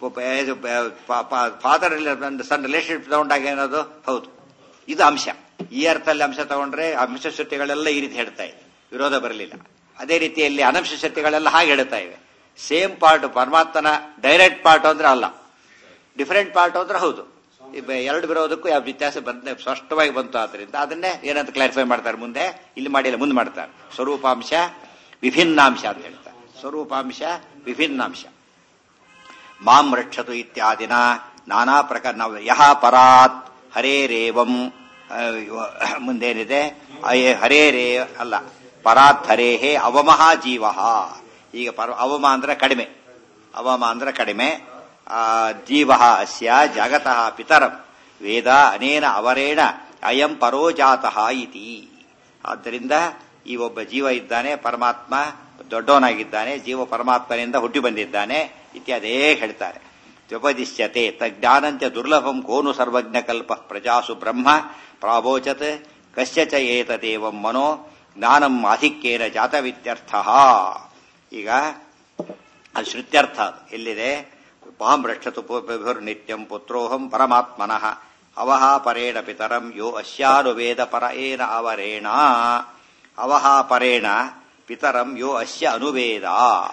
ಫಾದರ್ ಸನ್ ರಿಲೇಶನ್ಶಿಪ್ ತಗೊಂಡಾಗ ಏನದು ಹೌದು ಇದು ಅಂಶ ಈ ಅರ್ಥದಲ್ಲಿ ಅಂಶ ತಗೊಂಡ್ರೆ ಅಂಶ ಶ್ರುತಿಗಳೆಲ್ಲ ಈ ರೀತಿ ಹೇಳ್ತಾ ಇದೆ ವಿರೋಧ ಬರಲಿಲ್ಲ ಅದೇ ರೀತಿಯಲ್ಲಿ ಅನಂಶ ಶಕ್ತಿಗಳೆಲ್ಲ ಹಾಗೆ ಹೇಳ್ತಾ ಇವೆ ಸೇಮ್ ಪಾರ್ಟ್ ಪರಮಾತ್ಮನ ಡೈರೆಕ್ಟ್ ಪಾರ್ಟ್ ಅಂದ್ರೆ ಅಲ್ಲ ಡಿಫರೆಂಟ್ ಪಾರ್ಟ್ ಅಂದ್ರೆ ಹೌದು ಈ ಬೆ- ಎರಡು ಬರೋದಕ್ಕೂ ಯಾವ ವ್ಯತ್ಯಾಸ ಬಂದ ಸ್ಪಷ್ಟವಾಗಿ ಬಂತು ಆದ್ರಿಂದ ಅದನ್ನೇ ಏನಂತ ಕ್ಲಾರಿಫೈ ಮಾಡ್ತಾರೆ ಮುಂದೆ ಇಲ್ಲಿ ಮಾಡಿಲ್ಲ ಮುಂದೆ ಮಾಡ್ತಾರೆ ಸ್ವರೂಪಾಂಶ ವಿಭಿನ್ನಾಂಶ ಅಂತ ಹೇಳ್ತಾರೆ ಸ್ವರೂಪಾಂಶ ವಿಭಿನ್ನಾಂಶ ಮಾಂ ರಕ್ಷತು ಇತ್ಯಾದಿನ ನಾನಾ ಪ್ರಕಾರ ನಾವು ಯಹ ಪರಾತ್ ಹರೇರೇವಂ ಆ, ಇವ- ಮುಂದೇನಿದೆ ಅಯೇ ಹರೇರೇ ಅಲ್ಲ ಪರಾಧರೇಹೇ ಅವಮಃ ಜೀವ ಈಗ ಪರ ಅವಮ ಅಂದ್ರೆ ಕಡಿಮೆ ಅವಮ ಅಂದ್ರೆ ಕಡಿಮೆ ಆ ಜೀವ ಅಸ್ಯ ಜಗತಃ ಪಿತರಂ ವೇದ ಅನೇನ ಅವರೇಣ ಅಯಂ ಪರೋಜಾತಃ ಇತಿ ಆದ್ದರಿಂದ ಈ ಒಬ್ಬ ಜೀವ ಇದ್ದಾನೆ ಪರಮಾತ್ಮ ದೊಡ್ಡವನಾಗಿದ್ದಾನೆ ಜೀವ ಪರಮಾತ್ಮನಿಂದ ಹುಟ್ಟಿ ಬಂದಿದ್ದಾನೆ ಇತ್ಯಾದೇ ಹೇಳ್ತಾರೆ ತ್ಯುಪದಿಶ್ಯತೆ ತಜ್ಞಾನಂಚ ದುರ್ಲಭಂ ಕೋನು ಸರ್ವಜ್ಞಕಲ್ಪ ಪ್ರಜಾಸು ಬ್ರಹ್ಮ ಪ್ರಾವೋಚತ್ ಕಶ್ಯ ಚ ಏತದೇವಂ ಮನೋ ಜ್ಞಾನಂ ಆಧಿಕ್ಯೇನ ಜಾತವಿತ್ಯರ್ಥ ಈಗ ಅದು ಶ್ರುತ್ಯರ್ಥ ಅದು. ಎಲ್ಲಿದೆ ಮಾಂ ರಕ್ಷತು ನಿತ್ಯಂ ಪುತ್ರೋಹಂ ಪರಮಾತ್ಮನಃ ಅವಹ ಪರೇಣ ಪಿತರಂ ಯೋ ಅಸ್ಯಾನುವೇದ ಪರ ಏನ ಅವರೇಣ ಅವಹ ಪರೇಣ ಪಿತರಂ ಯೋ ಅಸ್ಯ ಅನುವೇದ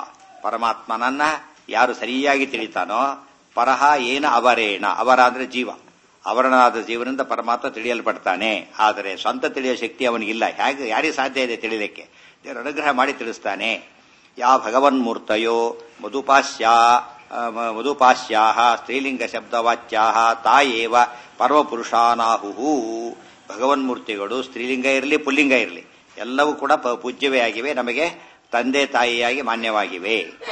ಪರಮಾತ್ಮನನ್ನ ಯಾರು ಸರಿಯಾಗಿ ತಿಳಿತಾನೋ ಪರಹ ಏನ ಅವರೇಣ ಅವರ ಅಂದ್ರೆ ಜೀವ ಅವರನಾದ ಜೀವನದಿಂದ ಪರಮಾತ್ಮ ತಿಳಿಯಲ್ಪಡ್ತಾನೆ ಆದರೆ ಸ್ವಂತ ತಿಳಿಯೋ ಶಕ್ತಿ ಅವನಿಗಿಲ್ಲ ಹೇಗೆ ಯಾರಿಗೆ ಸಾಧ್ಯ ಇದೆ ತಿಳಿಲಿಕ್ಕೆ ದೇವರು ಅನುಗ್ರಹ ಮಾಡಿ ತಿಳಿಸ್ತಾನೆ ಯಾ ಭಗವನ್ಮೂರ್ತಯೋ ಮಧುಪಾಸ್ಯಾ ಆ, ಮ- ಮಧುಪಾಸ್ಯಾಹ ಸ್ತ್ರೀಲಿಂಗ ಶಬ್ದವಾಚ್ಯಾಹ ತಾಯೇವ ಪರಮಪುರುಷಾನಾಹುಹು ಭಗವನ್ಮೂರ್ತಿಗಳು ಸ್ತ್ರೀಲಿಂಗ ಇರಲಿ ಪುಲ್ಲಿಂಗ ಇರಲಿ ಎಲ್ಲವೂ ಕೂಡ ಪ- ಪೂಜ್ಯವೇ ಆಗಿವೆ ನಮಗೆ ತಂದೆ ತಾಯಿಯಾಗಿ ಮಾನ್ಯವಾಗಿವೆ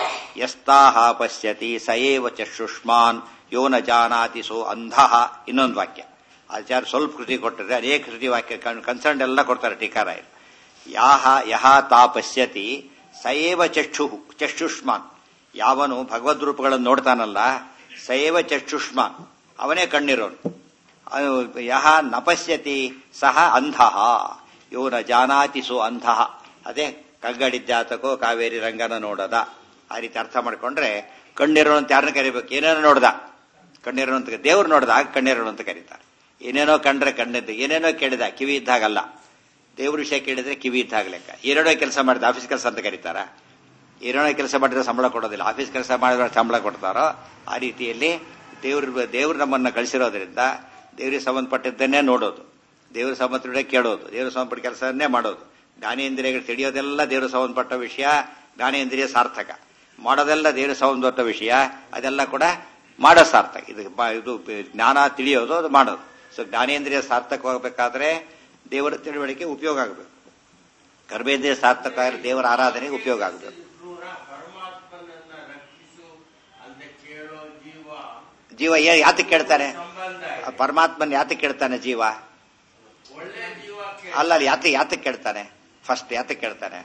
ಯಸ್ತಾಹ ಪಶ್ಯತಿ ಸಯೇವ ಚಕ್ಷುಷ್ಮಾನ್ ಯೋ ನ ಜಾನಾತಿ ಸೋ ಅಂಧಃ ಇನ್ನೊಂದು ವಾಕ್ಯ ಆಚಾರ್ಯ ಸ್ವಲ್ಪ ಕೃತಿ ಕೊಟ್ಟಿದ್ರೆ ಅನೇಕ ಕೃತಿ ವಾಕ್ಯ ಕನ್ಸರ್ನ್ ಎಲ್ಲ ಕೊಡ್ತಾರೆ ಟೀಕಾರಾಯರು ಯಾಹ ಯಹ ತಾ ಪಶ್ಯತಿ ಸಯೇವ ಚಕ್ಷು ಚಕ್ಷುಷ್ಮಾನ್ ಯಾವನು ಭಗವದ್ ರೂಪಗಳನ್ನು ನೋಡ್ತಾನಲ್ಲ ಸಯೇವ ಚಕ್ಷುಷ್ಮಾನ್ ಅವನೇ ಕಣ್ಣಿರೋನು ಅದು ಯಹ ನ ಪಶ್ಯತಿ ಸಹ ಅಂಧಃ ಯೋ ನ ಜಾನಾತಿ ಸೋ ಅಂಧಃ ಅದೇ ಕಗ್ಗಡಿ ಜಾತಕೋ ಕಾವೇರಿ ರಂಗನ ನೋಡದ ಆ ರೀತಿ ಅರ್ಥ ಮಾಡ್ಕೊಂಡ್ರೆ ಕಣ್ಣಿರೋನು ಅಂತ ಯಾರನ್ನ ಕರಿಬೇಕು ಏನೇನೋ ನೋಡ್ದ ಕಣ್ಣಿರೋನು ಅಂತ ದೇವ್ರು ನೋಡ್ದ ಆಗ ಕಣ್ಣಿರೋನು ಅಂತ ಕರೀತಾರೆ ಏನೇನೋ ಕಂಡ್ರೆ ಕಣ್ಣಿದ್ದ ಏನೇನೋ ಕೇಳಿದ ಕಿವಿ ಇದ್ದಾಗಲ್ಲ ದೇವ್ರ ವಿಷಯ ಕೇಳಿದ್ರೆ ಕಿವಿ ಇದ್ದಾಗ ಲೆಕ್ಕ ಏನೇನೋ ಕೆಲಸ ಮಾಡಿದ ಆಫೀಸ್ ಕೆಲಸ ಅಂತ ಕರೀತಾರ ಏನೇನೋ ಕೆಲಸ ಮಾಡಿದ್ರೆ ಸಂಬಳ ಕೊಡೋದಿಲ್ಲ ಆಫೀಸ್ ಕೆಲಸ ಮಾಡಿದ್ರೆ ಸಂಬಳ ಕೊಡ್ತಾರೋ ಆ ರೀತಿಯಲ್ಲಿ ದೇವ್ರ ದೇವ್ರು ನಮ್ಮನ್ನ ಕಳಿಸಿರೋದ್ರಿಂದ ದೇವ್ರಿಗೆ ಸಂಬಂಧಪಟ್ಟಿದ್ದನ್ನೇ ನೋಡೋದು ದೇವ್ರ ಸಂಬಂಧಪಟ್ಟ ಕೇಳೋದು ದೇವ್ರ ಸಂಬಂಧಪಟ್ಟ ಕೆಲಸವನ್ನೇ ಮಾಡೋದು ಜ್ಞಾನೇಂದ್ರಿಯಗಳು ತಿಳಿಯೋದೆಲ್ಲ ದೇವ್ರ ಸಂಬಂಧಪಟ್ಟ ವಿಷಯ ಜ್ಞಾನೇಂದ್ರಿಯ ಸಾರ್ಥಕ ಮಾಡೋದೆಲ್ಲ ದೇವ್ರ ಸಂಬಂಧಪಟ್ಟ ವಿಷಯ ಅದೆಲ್ಲ ಕೂಡ ಮಾಡೋ ಸಾರ್ಥಕ ಇದು ಬ- ಇದು ಜ್ಞಾನ ತಿಳಿಯೋದು ಅದು ಮಾಡೋದು ಸೊ ಜ್ಞಾನೇಂದ್ರಿಯ ಸಾರ್ಥಕವಾಗಬೇಕಾದ್ರೆ ದೇವರ ತಿಳುವಳಿಕೆ ಉಪಯೋಗ ಆಗಬೇಕು ಕರ್ಮೇಂದ್ರಿಯ ಸಾರ್ಥಕ ಆದ್ರೆ ದೇವರ ಆರಾಧನೆಗೆ ಉಪಯೋಗ ಆಗಬೇಕು ಕ್ರೂರ ಪರಮಾತ್ಮನನ್ನ ರಕ್ಷಿಸು ಅಂತ ಕೇಳೋ ಜೀವ ಜೀವ ಏ- ಯಾತಕ್ಕೆ ಕೇಳ್ತಾನೆ ಸಂಬಂಧ ಆ ಪರಮಾತ್ಮನ್ ಯಾತಕ್ಕೆ ಕೇಳ್ತಾನೆ ಜೀವ ಒಳ್ಳೆ ಜೀವ ಅಲ್ಲ ಅಲ್ಲಿ ಯಾತಕ್ಕೆ ಯಾತಕ್ಕೆ ಕೇಳ್ತಾನೆ ಫಸ್ಟ್ ಯಾತಕ್ಕೆ ಕೇಳ್ತಾನೆ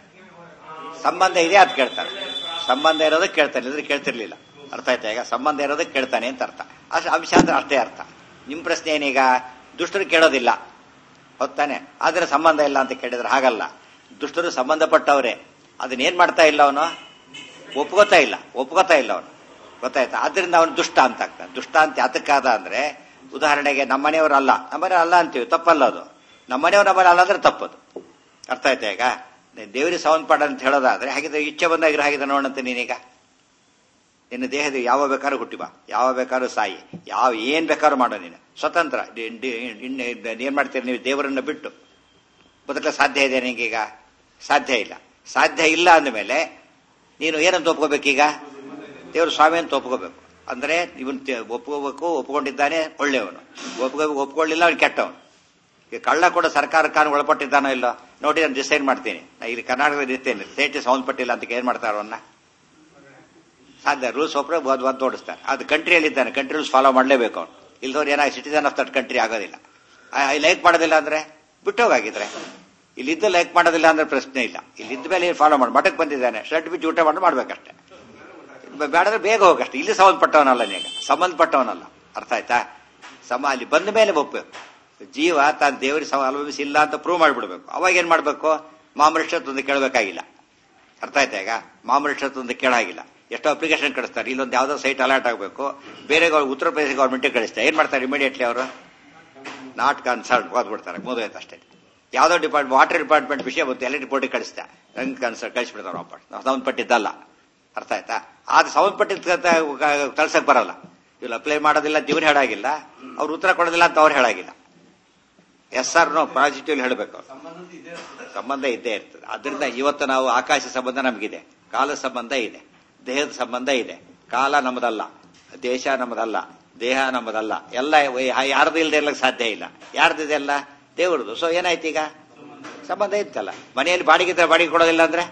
ಸಂಬಂಧ ಇದೆ ಅದು ಕೇಳ್ತಾನೆ ಸಂಬಂಧ ಇರೋದಕ್ಕೆ ಕೇಳ್ತಾನೆ ಇದ್ರೆ ಕೇಳ್ತಿರ್ಲಿಲ್ಲ ಅರ್ಥ ಆಯ್ತಾ ಈಗ ಸಂಬಂಧ ಇರೋದಕ್ಕೆ ಕೇಳ್ತಾನೆ ಅಂತ ಅರ್ಥ ಅಷ್ಟು ಅಂಶ ಅಂದ್ರೆ ಅಷ್ಟೇ ಅರ್ಥ ನಿಮ್ ಪ್ರಶ್ನೆ ಏನೀಗ ದುಷ್ಟರು ಕೇಳೋದಿಲ್ಲ ಹೊತ್ತಾನೆ ಆದ್ರೆ ಸಂಬಂಧ ಇಲ್ಲ ಅಂತ ಕೇಳಿದ್ರೆ ಹಾಗಲ್ಲ ದುಷ್ಟರು ಸಂಬಂಧಪಟ್ಟವ್ರೆ ಅದನ್ನ ಏನ್ ಮಾಡ್ತಾ ಇಲ್ಲ ಅವನು ಒಪ್ಕೋತಾ ಇಲ್ಲ ಒಪ್ಕೋತಾ ಇಲ್ಲ ಅವನು ಗೊತ್ತಾಯ್ತಾ ಆದ್ರಿಂದ ಅವನು ದುಷ್ಟ ಅಂತ ಆಗ್ತಾನೆ ದುಷ್ಟ ಅಂತ ಯಾತಕ್ಕಾದ ಅಂದ್ರೆ ಉದಾಹರಣೆಗೆ ನಮ್ಮನೆಯವರು ಅಲ್ಲ ನಮ್ಮನೆಯವರು ಅಲ್ಲ ಅಂತೀವಿ ತಪ್ಪಲ್ಲ ಅದು ನಮ್ಮನೆಯವರು ನಮ್ಮನೆ ಅಲ್ಲ ಅಂದ್ರೆ ತಪ್ಪದು ಅರ್ಥ ಆಯ್ತಾ ಈಗ ದೇವರಿಗೆ ಸಂಬಂಧಪಟ್ಟ ಅಂತ ಹೇಳೋದಾದ್ರೆ ಹಾಗಿದ್ರೆ ಇಚ್ಛೆ ಬಂದಾಗಿರೋ ಹಾಗಿದ್ರೆ ನೋಡಂತೆ ನೀನೀಗ ನಿನ್ನ ದೇಹದ ಯಾವ ಬೇಕಾದ್ರೂ ಹುಟ್ಟಿ ಬಾ ಯಾವ ಬೇಕಾದ್ರೂ ಸಾಯಿ ಯಾವ ಏನ್ ಬೇಕಾದ್ರೂ ಮಾಡೋ ನೀನು ಸ್ವತಂತ್ರ ಡಿ- ಡಿ- ಇನ್ನು ಏನ್ ಮಾಡ್ತೀರಿ ನೀವು ದೇವರನ್ನ ಬಿಟ್ಟು ಬದುಕಲು ಸಾಧ್ಯ ಇದೆ ನಿಂಗೀಗ ಸಾಧ್ಯ ಇಲ್ಲ ಸಾಧ್ಯ ಇಲ್ಲ ಅಂದಮೇಲೆ ನೀನು ಏನಂತ ಒಪ್ಕೋಬೇಕೀಗ ದೇವರು ಸ್ವಾಮಿ ಅಂತ ಒಪ್ಕೋಬೇಕು ಅಂದ್ರೆ ಇವನ್ ತೆ- ಒಪ್ಕೋಬೇಕು ಒಪ್ಕೊಂಡಿದ್ದಾನೆ ಒಳ್ಳೆಯವನು ಒಪ್ಕೋಬೇಕು ಒಪ್ಕೊಳ್ಳಿಲ್ಲ ಅವ್ನು ಕೆಟ್ಟವನು ಈಗ ಕಳ್ಳ ಕೂಡ ಸರ್ಕಾರ ಕಾನೂನು ಒಳಪಟ್ಟಿದ್ದಾನೋ ಇಲ್ಲೋ ನೋಡಿ ನಾನು ಡಿಸೈಡ್ ಮಾಡ್ತೀನಿ ನಾ ಇಲ್ಲಿ ಕರ್ನಾಟಕದಲ್ಲಿ ಇರ್ತೇನೆ ಸ್ಟೇಟ್ ಸಂಬಂಧಪಟ್ಟಿಲ್ಲ ಅಂತ ಏನ್ ಮಾಡ್ತಾರ ಅವನ್ನ ಸಾಧ್ಯ ರೂಲ್ಸ್ ಒಬ್ಬರೇ ಒಂದು ಒಂದು ಓಡಿಸ್ತಾರೆ ಅದು ಕಂಟ್ರಿಯಲ್ಲಿ ಇದ್ದಾನೆ ಕಂಟ್ರಿ ರೂಲ್ಸ್ ಫಾಲೋ ಮಾಡಲೇಬೇಕು ಅವನು ಇಲ್ದವ್ರು ಏನಾಗಿ ಸಿಟಿಸನ್ ಆಫ್ ದಟ್ ಕಂಟ್ರಿ ಆಗೋದಿಲ್ಲ ಲೈಕ್ ಮಾಡೋದಿಲ್ಲ ಅಂದ್ರೆ ಬಿಟ್ಟೋಗಾಗಿದ್ರೆ ಇಲ್ಲಿದ್ದು ಲೈಕ್ ಮಾಡೋದಿಲ್ಲ ಅಂದ್ರೆ ಪ್ರಶ್ನೆ ಇಲ್ಲ ಇಲ್ಲಿದ್ದ ಮೇಲೆ ಫಾಲೋ ಮಾಡಿ ಮಠಕ್ಕೆ ಬಂದಿದ್ದಾನೆ ಶರ್ಟ್ ಬಿಚ್ಚಿ ಊಟ ಮಾಡಿ ಮಾಡ್ಬೇಕಷ್ಟೇ ಬೇಡದ್ರೆ ಬೇಗ ಹೋಗಷ್ಟೇ ಇಲ್ಲಿ ಸಂಬಂಧಪಟ್ಟವನಲ್ಲ ನೀಗ ಸಂಬಂಧಪಟ್ಟವನಲ್ಲ ಅರ್ಥ ಆಯ್ತಾ ಸಮ ಅಲ್ಲಿ ಬಂದ ಮೇಲೆ ಒಪ್ಪಬೇಕು ಜೀವ ತಾನು ದೇವರಿಗೆ ಸಮ ಅನುಭವಿಸಿಲ್ಲ ಅಂತ ಪ್ರೂವ್ ಮಾಡಿಬಿಡ್ಬೇಕು ಅವಾಗ ಏನ್ ಮಾಡ್ಬೇಕು ಮಾಮೃಷ್ಟತ್ತೊಂದು ಕೇಳಬೇಕಾಗಿಲ್ಲ ಅರ್ಥ ಆಯ್ತಾ ಈಗ ಮಾಮೃಷ್ಟತ್ತೊಂದು ಕೇಳಾಗಿಲ್ಲ ಎಷ್ಟೋ ಅಪ್ಲಿಕೇಶನ್ ಕಳಿಸ್ತಾರೆ ಇಲ್ಲೊಂದು ಯಾವ್ದೋ ಸೈಟ್ ಅಲರ್ಟ್ ಆಗಬೇಕು ಬೇರೆ ಗೌ- ಉತ್ತರ ಪ್ರದೇಶ ಗೌರ್ಮೆಂಟಿಗೆ ಕಳಿಸ್ತಾರೆ ಏನ್ ಮಾಡ್ತಾರೆ ಇಮಿಡಿಯೇಟ್ಲಿ ಅವರು ನಾಟ್ ಕನ್ಸರ್ನ್ ಓದ್ಬಿಡ್ತಾರೆ ಮುಗಿದೋಯ್ತು ಅಷ್ಟೇ ಯಾವ್ದೋ ಡಿಪಾರ್ಟ್ಮೆಂಟ್ ವಾಟರ್ ಡಿಪಾರ್ಟ್ಮೆಂಟ್ ವಿಷಯ ಬಂತು ಎಲ್ಲ ರಿಪೋರ್ಟಿಗೆ ಕಳಿಸ್ತಾ ನಂಗೆ ಕನ್ಸರ್ ಕಳಿಸ್ಬಿಡ್ತಾರೆ ವಾಪಸ್ ನಾವು ಸಂಬಂಧಪಟ್ಟಿದ್ದಲ್ಲ ಅರ್ಥ ಆಯ್ತಾ ಆದ್ರೆ ಸಂಬಂಧಪಟ್ಟಿದ್ದ ಕಳ್ಸಕ್ ಬರಲ್ಲ ಇವ್ರು ಅಪ್ಲೈ ಮಾಡೋದಿಲ್ಲ ಅಂತ ಇವ್ರು ಹೇಳಾಗಿಲ್ಲ ಅವ್ರು ಉತ್ತರ ಕೊಡೋದಿಲ್ಲ ಅಂತ ಅವ್ರು ಹೇಳಾಗಿಲ್ಲ ಎಸ್ ಆರ್ ನೋ ಪಾಸಿಟಿವ್ ಹೇಳಬೇಕು ಸಂಬಂಧ ಇದ್ದೇ ಇರ್ತದೆ ಅದರಿಂದ ಇವತ್ತು ನಾವು ಆಕಾಶ ಸಂಬಂಧ ನಮಗಿದೆ ಕಾಲ ಸಂಬಂಧ ಇದೆ ದೇಹದ ಸಂಬಂಧ ಇದೆ ಕಾಲ ನಮ್ಮದಲ್ಲ ದೇಶ ನಮ್ಮದಲ್ಲ ದೇಹ ನಮ್ಮದಲ್ಲ ಎಲ್ಲ ಯಾರ್ದು ಇಲ್ಲದೆ ಇರ್ಲಕ್ಕೆ ಸಾಧ್ಯ ಇಲ್ಲ ಯಾರ್ದಿದೆ ಎಲ್ಲ ದೇವ್ರದ್ದು ಸೊ ಏನಾಯ್ತು ಈಗ ಸಂಬಂಧ ಇತ್ತಲ್ಲ ಮನೆಯಲ್ಲಿ ಬಾಡಿಗೆ ಇದ್ರೆ ಬಾಡಿಗೆ ಕೊಡೋದಿಲ್ಲ ಅಂದ್ರೆ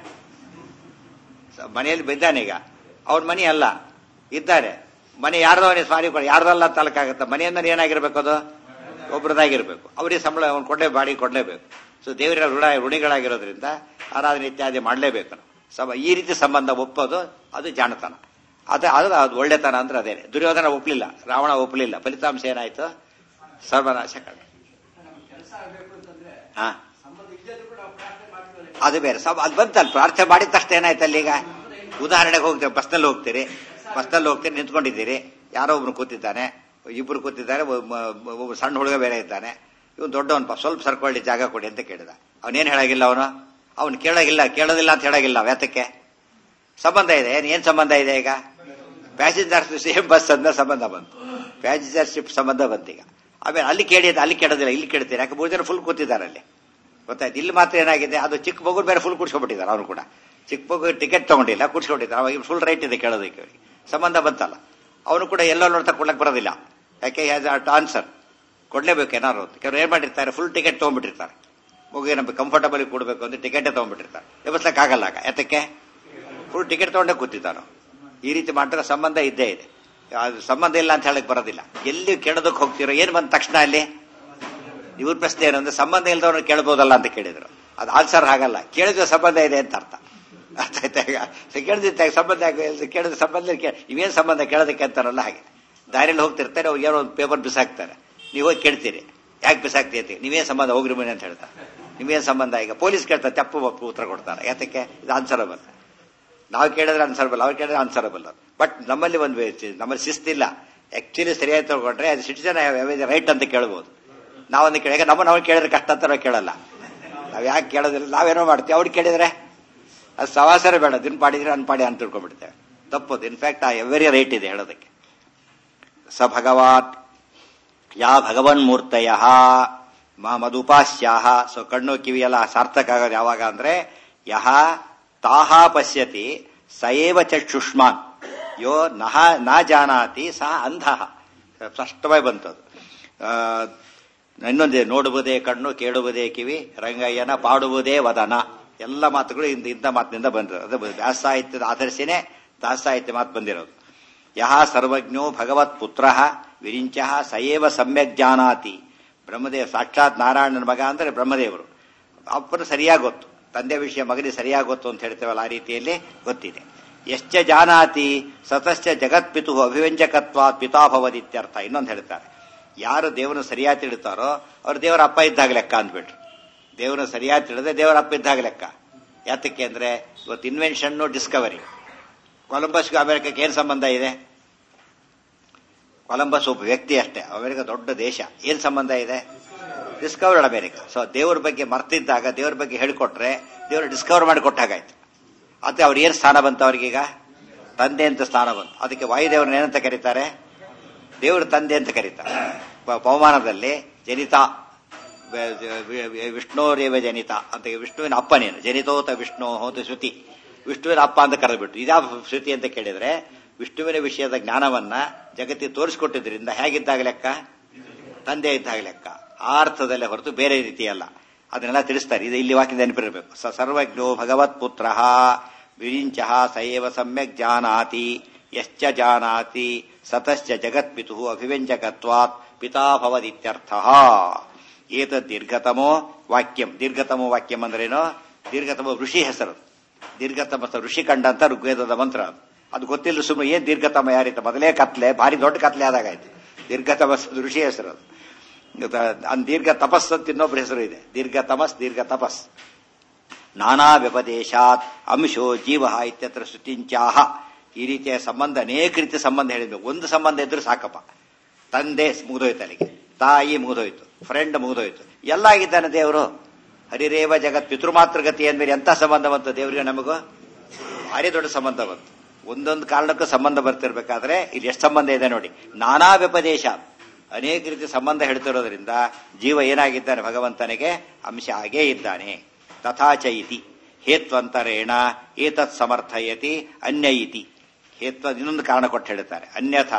ಸ- ಮನೆಯಲ್ಲಿ ಬಿದ್ದಾನೆ ಈಗ ಅವ್ರ ಮನೆ ಅಲ್ಲ ಇದ್ದಾರೆ ಮನೆ ಯಾರ್ದವನೇ ಸ್ವಾರಿ ಕೊಡ ಯಾರ್ದಲ್ಲ ತಲಕಾಗತ್ತ ಮನೆಯಿಂದ ಏನಾಗಿರ್ಬೇಕು ಅದು ಒಬ್ರದಾಗಿರ್ಬೇಕು ಅವ್ರಿಗೆ ಸಂಬಳ ಅವ್ನು ಕೊಡ್ಲೇ ಬಾಡಿಗೆ ಕೊಡ್ಲೇಬೇಕು ಸೊ ದೇವರ ಋಣ ಋಣಿಗಳಾಗಿರೋದ್ರಿಂದ ಆರಾಧನೆ ಇತ್ಯಾದಿ ಮಾಡಲೇಬೇಕು ನಾವು. ಸಮ ಈ ರೀತಿ ಸಂಬಂಧ ಒಪ್ಪೋದು ಅದು ಜಾಣತನ ಅದು ಅದು ಅದು ಒಳ್ಳೆತನ ಅಂದ್ರೆ ಅದೇನೆ ದುರ್ಯೋಧನ ಒಪ್ಪಲಿಲ್ಲ ರಾವಣ ಒಪ್ಪಲಿಲ್ಲ ಫಲಿತಾಂಶ ಏನಾಯ್ತು ಸರ್ವನಾಶ ಕಂಡ ಕೆಲಸ ಆಗ್ಬೇಕು ಅಂತಂದ್ರೆ ಹಾ ಸಂಬಂಧ ಇದ್ದದ್ದು ಕೂಡ ನಾವು ಪ್ರಾರ್ಥನೆ ಮಾಡ್ತೀವಿ ಅದು ಬೇರೆ ಸಬ್ ಅದು ಬಂತಲ್ಲ ಪ್ರಾರ್ಥನೆ ಮಾಡಿದ ತಕ್ಷಣ ಏನಾಯ್ತು ಅಲ್ಲಿ ಈಗ ಉದಾಹರಣೆಗೆ ಹೋಗ್ತೀವಿ ಬಸ್ನಲ್ಲಿ ಹೋಗ್ತೀರಿ ಬಸ್ನಲ್ಲಿ ಹೋಗ್ತೀರಿ ನಿಂತ್ಕೊಂಡಿದ್ದೀರಿ ಯಾರೋ ಒಬ್ರು ಕೂತಿದ್ದಾನೆ ಇಬ್ರು ಕೂತಿದ್ದಾರೆ ಒಬ್ಬ ಮ- ಒಬ್ಬ ಸಣ್ಣ ಹುಡುಗ ಬೇರೆ ಇದ್ದಾನೆ ಇವನು ದೊಡ್ಡವನ್ಪ ಸ್ವಲ್ಪ ಸರ್ಕೊಳ್ಳಿ ಜಾಗ ಕೊಡಿ ಅಂತ ಕೇಳಿದ ಅವನೇನು ಹೇಳಾಗಿಲ್ಲ ಅವನು ಅವನು ಕೇಳಾಗಿಲ್ಲ ಕೇಳೋದಿಲ್ಲ ಅಂತ ಹೇಳಾಗಿಲ್ಲ ವ್ಯಾತಕ್ಕೆ ಸಂಬಂಧ ಇದೆ ಏನ್ ಏನ್ ಸಂಬಂಧ ಇದೆ ಈಗ ಪ್ಯಾಸೆಂಜರ್ ಸೇಮ್ ಬಸ್ ಅಂದ ಸಂಬಂಧ ಬಂತು ಪ್ಯಾಸೆಂಜರ್ಶಿಪ್ ಸಂಬಂಧ ಬಂತು ಈಗ ಆಮೇಲೆ ಅಲ್ಲಿ ಕೇಳಿದ ಅಲ್ಲಿ ಕೇಳೋದಿಲ್ಲ ಇಲ್ಲಿ ಕೇಳ್ತೀರಿ ಯಾಕೆ ಮೂರು ಜನ ಫುಲ್ ಕೂತಿದ್ದಾರೆ ಅಲ್ಲಿ ಗೊತ್ತಾಯ್ತು ಇಲ್ಲಿ ಮಾತ್ರ ಏನಾಗಿದೆ ಅದು ಚಿಕ್ಕ ಮಗು ಬೇರೆ ಫುಲ್ ಕುಡ್ಸ್ಕೊಬಿಟ್ಟಿದ್ದಾರೆ ಅವನು ಕೂಡ ಚಿಕ್ಕ ಮಗು ಟಿಕೆಟ್ ತಗೊಂಡಿಲ್ಲ ಕುಡ್ಸ್ಕೊಂಡಿದ್ದಾರೆ ಅವಾಗ ಫುಲ್ ರೈಟ್ ಇದೆ ಕೇಳೋದಕ್ಕೆ ಅವ್ರಿಗೆ ಸಂಬಂಧ ಬಂತಲ್ಲ ಅವನು ಕೂಡ ಎಲ್ಲೋ ನೋಡ್ತಾ ಕೊಡ್ಲಕ್ಕೆ ಬರೋದಿಲ್ಲ ಯಾಕೆ ಹ್ಯಾಸ್ ಅಟ್ ಆನ್ಸರ್ ಕೊಡ್ಲೇಬೇಕು ಏನಾರು ಅಂತ ಕೆಲವ್ರು ಏನ್ ಮಾಡಿರ್ತಾರೆ ಫುಲ್ ಟಿಕೆಟ್ ತಗೊಂಡ್ಬಿಟ್ಟಿರ್ತಾರೆ ಮಗುಗೆ ನಮಗೆ ಕಂಫರ್ಟಬಲ್ ಕೊಡಬೇಕು ಅಂತ ಟಿಕೆಟೇ ತಗೊಂಡ್ಬಿಟ್ಟಿರ್ತಾರೆ ಎಬ್ಬಿಸ್ಲಕ್ಕೆ ಆಗಲ್ಲ ಆಗ ಯಾತಕ್ಕೆ ಫುಲ್ ಟಿಕೆಟ್ ತಗೊಂಡೇ ಕೂತಿದ್ದಾನು ಈ ರೀತಿ ಮಾಡಿದ್ರೆ ಸಂಬಂಧ ಇದ್ದೇ ಇದೆ ಅದು ಸಂಬಂಧ ಇಲ್ಲ ಅಂತ ಹೇಳಕ್ ಬರೋದಿಲ್ಲ ಎಲ್ಲಿ ಕೇಳೋದಕ್ಕೆ ಹೋಗ್ತಿರೋ ಏನ್ ಬಂದ ತಕ್ಷಣ ಅಲ್ಲಿ ಇವ್ರ ಪ್ರಶ್ನೆ ಏನಂದ್ರೆ ಸಂಬಂಧ ಇಲ್ದವ್ರನ್ನ ಕೇಳ್ಬೋದಲ್ಲ ಅಂತ ಕೇಳಿದ್ರು ಅದು ಆನ್ಸರ್ ಹಾಗಲ್ಲ ಕೇಳಿದ್ರೆ ಸಂಬಂಧ ಇದೆ ಅಂತ ಅರ್ಥ ಅರ್ಥ ಆಯ್ತಾ ಈಗ ಸೊ ಕೇಳಿದ ಸಂಬಂಧ ಯಾಕೆ- ಕೇಳಿದ ಸಂಬಂಧ ಕೇ- ಇವೇನ್ ಸಂಬಂಧ ಕೇಳೋದಕ್ಕೆ ಅಂತಾರಲ್ಲ ಹಾಗೆ ದಾರಿಯಲ್ಲಿ ಹೋಗ್ತಿರ್ತಾರೆ ಅವ್ರು ಏನೋ ಒಂದು ಪೇಪರ್ ಬಿಸಾಕ್ತಾರೆ ನೀವು ಹೋಗಿ ಕೇಳ್ತೀರಿ ಯಾಕೆ ಬಿಸಾಕ್ತೀರಿ ನೀವೇನ್ ಸಂಬಂಧ ಹೋಗ್ರಿ ಮನೆ ಅಂತ ಹೇಳ್ತಾರೆ ನೀವೇನ್ ಸಂಬಂಧ ಈಗ ಪೊಲೀಸ್ ಕೇಳ್ತಾರೆ ತಪ್ಪು ಒಪ್ಪು ಉತ್ತರ ಕೊಡ್ತಾರೆ ಯಾತಕ್ಕೆ ಇದು ಆನ್ಸರಬಲ್ ನಾವು ಕೇಳಿದ್ರೆ ಅನ್ಸರ್ಬಲ್ ಅವ್ರು ಕೇಳಿದ್ರೆ ಅನ್ಸರಬಲ್ ಬಟ್ ನಮ್ಮಲ್ಲಿ ಒಂದು ವೆ- ನಮ್ಮಲ್ಲಿ ಶಿಸ್ತಿಲ್ಲ ಆಕ್ಚುಲಿ ಸರಿಯಾಗಿ ತಗೊಂಡ್ರೆ ಅದು ಸಿಟಿಸನ್ ರೈಟ್ ಅಂತ ಕೇಳ್ಬೋದು ನಾವೊಂದು ಕೇಳಿ ನಮ್ಮ ನಾವು ಕೇಳಿದ್ರೆ ಕಷ್ಟ ಅಂತ ನಾವು ಕೇಳಲ್ಲ ನಾವ್ ಯಾಕೆ ಕೇಳೋದಿಲ್ಲ ನಾವೇನೋ ಮಾಡ್ತೀವಿ ಅವ್ರು ಕೇಳಿದ್ರೆ ಅದು ಸವಾಸರ ಬೇಡ ದಿನ ಪಾಡಿದ್ರೆ ಅನ್ಪಾಡಿ ಅಂತ ತಿಳ್ಕೊಂಡ್ಬಿಡ್ತೇವೆ ತಪ್ಪದು ಇನ್ಫ್ಯಾಕ್ಟ್ ಆ ಎವರಿ ರೈಟ್ ಇದೆ ಹೇಳೋದಕ್ಕೆ ಸ ಭಗವಾತ್ ಯಾ ಭಗವನ್ ಮೂರ್ತಯ ಮದುಪಾಸ್ಯಾಹ ಸೊ ಕಣ್ಣು ಕಿವಿ ಎಲ್ಲ ಸಾರ್ಥಕ ಆಗೋದು ಯಾವಾಗ ಅಂದ್ರೆ ಯಹ ತಾಹ ಪಶ್ಯತಿ ಸಯೇವ ಚಕ್ಷುಷ್ಮಾನ್ ಯೋ ನಹ ನ ಜಾನಾತಿ ಸಹ ಅಂಧ ಸ್ಪಷ್ಟವಾಗಿ ಬಂತದು ಆ, ಇನ್ನೊಂದೇ ನೋಡುವುದೇ ಕಣ್ಣು ಕೇಳುವುದೇ ಕಿವಿ ರಂಗಯ್ಯನ ಪಾಡುವುದೇ ವದನ ಎಲ್ಲ ಮಾತುಗಳು ಇಂದ ಇಂಥ ಮಾತಿನಿಂದ ಬಂದಿರೋದು ಅದು ವ್ಯಾಸ ಸಾಹಿತ್ಯದ ಆಧರಿಸಿನೇ ದಾಸ ಸಾಹಿತ್ಯ ಮಾತು ಬಂದಿರೋದು ಯಹ ಸರ್ವಜ್ಞೋ ಭಗವತ್ ಪುತ್ರ ವಿರಿಂಚ ಸಯೇವ ಸಮ್ಯಕ್ ಜಾನಾತಿ ಬ್ರಹ್ಮದೇವ ಸಾಕ್ಷಾತ್ ನಾರಾಯಣನ ಮಗ ಅಂದ್ರೆ ಬ್ರಹ್ಮದೇವರು ಅಪ್ಪನ ಸರಿಯಾಗಿ ಗೊತ್ತು ತಂದೆ ವಿಷಯ ಮಗನಿಗೆ ಸರಿಯಾಗಿ ಗೊತ್ತು ಅಂತ ಹೇಳ್ತೇವಲ್ಲ ಆ ರೀತಿಯಲ್ಲಿ ಗೊತ್ತಿದೆ ಎಶ್ಚ ಜಾನಾತಿ ಸತಶ್ಚ ಜಗತ್ಪಿತು ಅಭಿವ್ಯಂಜಕತ್ವ ಪಿತಾಭವದಿತ್ಯರ್ಥ ಇನ್ನೊಂದು ಹೇಳ್ತಾರೆ ಯಾರು ದೇವರನ್ನು ಸರಿಯಾಗಿ ತಿಳಿತಾರೋ ಅವ್ರು ದೇವರ ಅಪ್ಪ ಇದ್ದಾಗ ಲೆಕ್ಕ ಅಂದ್ಬಿಟ್ರು ದೇವರನ್ನ ಸರಿಯಾಗಿ ತಿಳಿದ್ರೆ ದೇವರ ಅಪ್ಪ ಇದ್ದಾಗ ಲೆಕ್ಕ ಯಾತಕ್ಕೆ ಅಂದ್ರೆ ಇವತ್ತು ಇನ್ವೆನ್ಷನ್ ಡಿಸ್ಕವರಿ ಕೊಲಂಬಸ್ಗೂ ಅಮೆರಿಕಕ್ಕೆ ಏನ್ ಸಂಬಂಧ ಇದೆ ಕೊಲಂಬಸ್ ಒಬ್ಬ ವ್ಯಕ್ತಿ ಅಷ್ಟೇ ಅಮೆರಿಕ ದೊಡ್ಡ ದೇಶ ಏನ್ ಸಂಬಂಧ ಇದೆ ಡಿಸ್ಕವರ್ಡ್ ಅಮೆರಿಕ ಸೊ ದೇವ್ರ ಬಗ್ಗೆ ಮರ್ತಿದ್ದಾಗ ದೇವ್ರ ಬಗ್ಗೆ ಹೇಳಿಕೊಟ್ರೆ ದೇವರು ಡಿಸ್ಕವರ್ ಮಾಡಿ ಕೊಟ್ಟಾಗಾಯ್ತು ಮತ್ತೆ ಅವ್ರು ಏನ್ ಸ್ಥಾನ ಬಂತು ಅವ್ರಿಗೀಗ ತಂದೆ ಅಂತ ಸ್ಥಾನ ಬಂತು ಅದಕ್ಕೆ ವಾಯುದೇವ್ರನ್ನ ಏನಂತ ಕರೀತಾರೆ ದೇವ್ರ ತಂದೆ ಅಂತ ಕರೀತಾರೆ ಪ- ಪವಮಾನದಲ್ಲಿ ಜನಿತಾ ವ- ವಿ- ವಿ- ವಿಷ್ಣೋರೇವ ಜನಿತ ಅಂತ ವಿಷ್ಣುವಿನ ಅಪ್ಪನೇನು ಜನಿತೋತ ವಿಷ್ಣು ಹೋತ ಶ್ರುತಿ ವಿಷ್ಣುವಿನ ಅಪ್ಪ ಅಂತ ಕರೆದ್ಬಿಟ್ಟು ಇದ್ಯಾವ ಶ್ರುತಿ ಅಂತ ಕೇಳಿದ್ರೆ ವಿಷ್ಣುವಿನ ವಿಷಯದ ಜ್ಞಾನವನ್ನ ಜಗತ್ತಿಗೆ ತೋರಿಸಿಕೊಟ್ಟಿದ್ರಿಂದ ಹೇಗಿದ್ದಾಗ ಲೆಕ್ಕ ತಂದೆ ಇದ್ದಾಗ ಲೆಕ್ಕ ಆ ಅರ್ಥದಲ್ಲೇ ಹೊರತು ಬೇರೆ ರೀತಿ ಅಲ್ಲ ಅದನ್ನೆಲ್ಲ ತಿಳಿಸ್ತಾರೆ ಇದು ಇಲ್ಲಿ ವಾಕ್ಯದ ನೆನಪಿರಬೇಕು ಸ ಸರ್ವಜ್ಞೋ ಭಗವತ್ ಪುತ್ರ ವಿರಿಂಚ ಸಯೇವ ಸಮ್ಯಕ್ ಜಾನಾತಿ ಯಶ್ಚ ಜಾನಾತಿ ಸತಶ್ಚ ಜಗತ್ಪಿತು ಅಭಿವ್ಯಂಜಕತ್ವಾತ್ ಪಿತಾ ಭವದಿತ್ಯರ್ಥ ಏತದ್ ದೀರ್ಘತಮೋ ವಾಕ್ಯಂ ದೀರ್ಘತಮೋ ವಾಕ್ಯಂ ಅಂದ್ರೇನು ದೀರ್ಘತಮ ಋಷಿ ಹೆಸರು ದೀರ್ಘತಮ ಋಷಿ ಕಂಡಂತ ಋಗ್ವೇದದ ಮಂತ್ರ ಅದು. ಅದು ಗೊತ್ತಿಲ್ಲ ಸುಮ್ಮನೆ ಏನ್ ದೀರ್ಘತಮ ಯಾರಿತ ಮೊದಲೇ ಕತ್ಲೆ ಭಾರಿ ದೊಡ್ಡ ಕತ್ಲೆ ಆದಾಗಾಯ್ತು ದೀರ್ಘತಮ ಋಷಿ ಹೆಸರು ಅದು ಅನ್ ದೀರ್ಘ ತಪಸ್ ಅಂತ ಇನ್ನೊಬ್ಬರ ಹೆಸರು ಇದೆ ದೀರ್ಘ ತಮಸ್ ದೀರ್ಘ ತಪಸ್ ನಾನಾ ವ್ಯಪದೇಶಾತ್ ಅಂಶೋ ಜೀವ ಇತ್ಯತ್ರ ಶ್ರುತಿಂಚಾಹ ಈ ರೀತಿಯ ಸಂಬಂಧ ಅನೇಕ ರೀತಿಯ ಸಂಬಂಧ ಹೇಳಿದ್ಬೇಕು ಒಂದು ಸಂಬಂಧ ಇದ್ರೂ ಸಾಕಪ್ಪ ತಂದೆ ಮುಗಿದೋಯ್ತು ಅಲ್ಲಿಗೆ ತಾಯಿ ಮುಗಿದೋಯ್ತು ಫ್ರೆಂಡ್ ಮುಗಿದೋಯ್ತು ಎಲ್ಲ ಆಗಿದ್ದಾನೆ ದೇವರು ಹರಿರೇವ ಜಗತ್ ಪಿತೃಮಾತೃಗತಿ ಅಂದ್ಮೇಲೆ ಎಂತ ಸಂಬಂಧ ಬಂತು ದೇವರಿಗೆ ನಮಗೂ ಭಾರಿ ದೊಡ್ಡ ಸಂಬಂಧ ಬಂತು ಒಂದೊಂದು ಕಾರಣಕ್ಕೂ ಸಂಬಂಧ ಬರ್ತಿರ್ಬೇಕಾದ್ರೆ ಇಲ್ಲಿ ಎಷ್ಟು ಸಂಬಂಧ ಇದೆ ನೋಡಿ ನಾನಾ ವ್ಯಪದೇಶ ಅನೇಕ ರೀತಿ ಸಂಬಂಧ ಹೇಳ್ತಿರೋದ್ರಿಂದ ಜೀವ ಏನಾಗಿದ್ದಾನೆ ಭಗವಂತನಿಗೆ ಅಂಶ ಆಗೇ ಇದ್ದಾನೆ ತಥಾಚ ಇತಿ ಹೇತ್ವಂತರೇಣ ಏತತ್ ಸಮರ್ಥಯತಿ ಅನ್ಯ ಇತಿ ಹೇತ್ವ ಇನ್ನೊಂದು ಕಾರಣ ಕೊಟ್ಟು ಹೇಳ್ತಾರೆ ಅನ್ಯಥಾ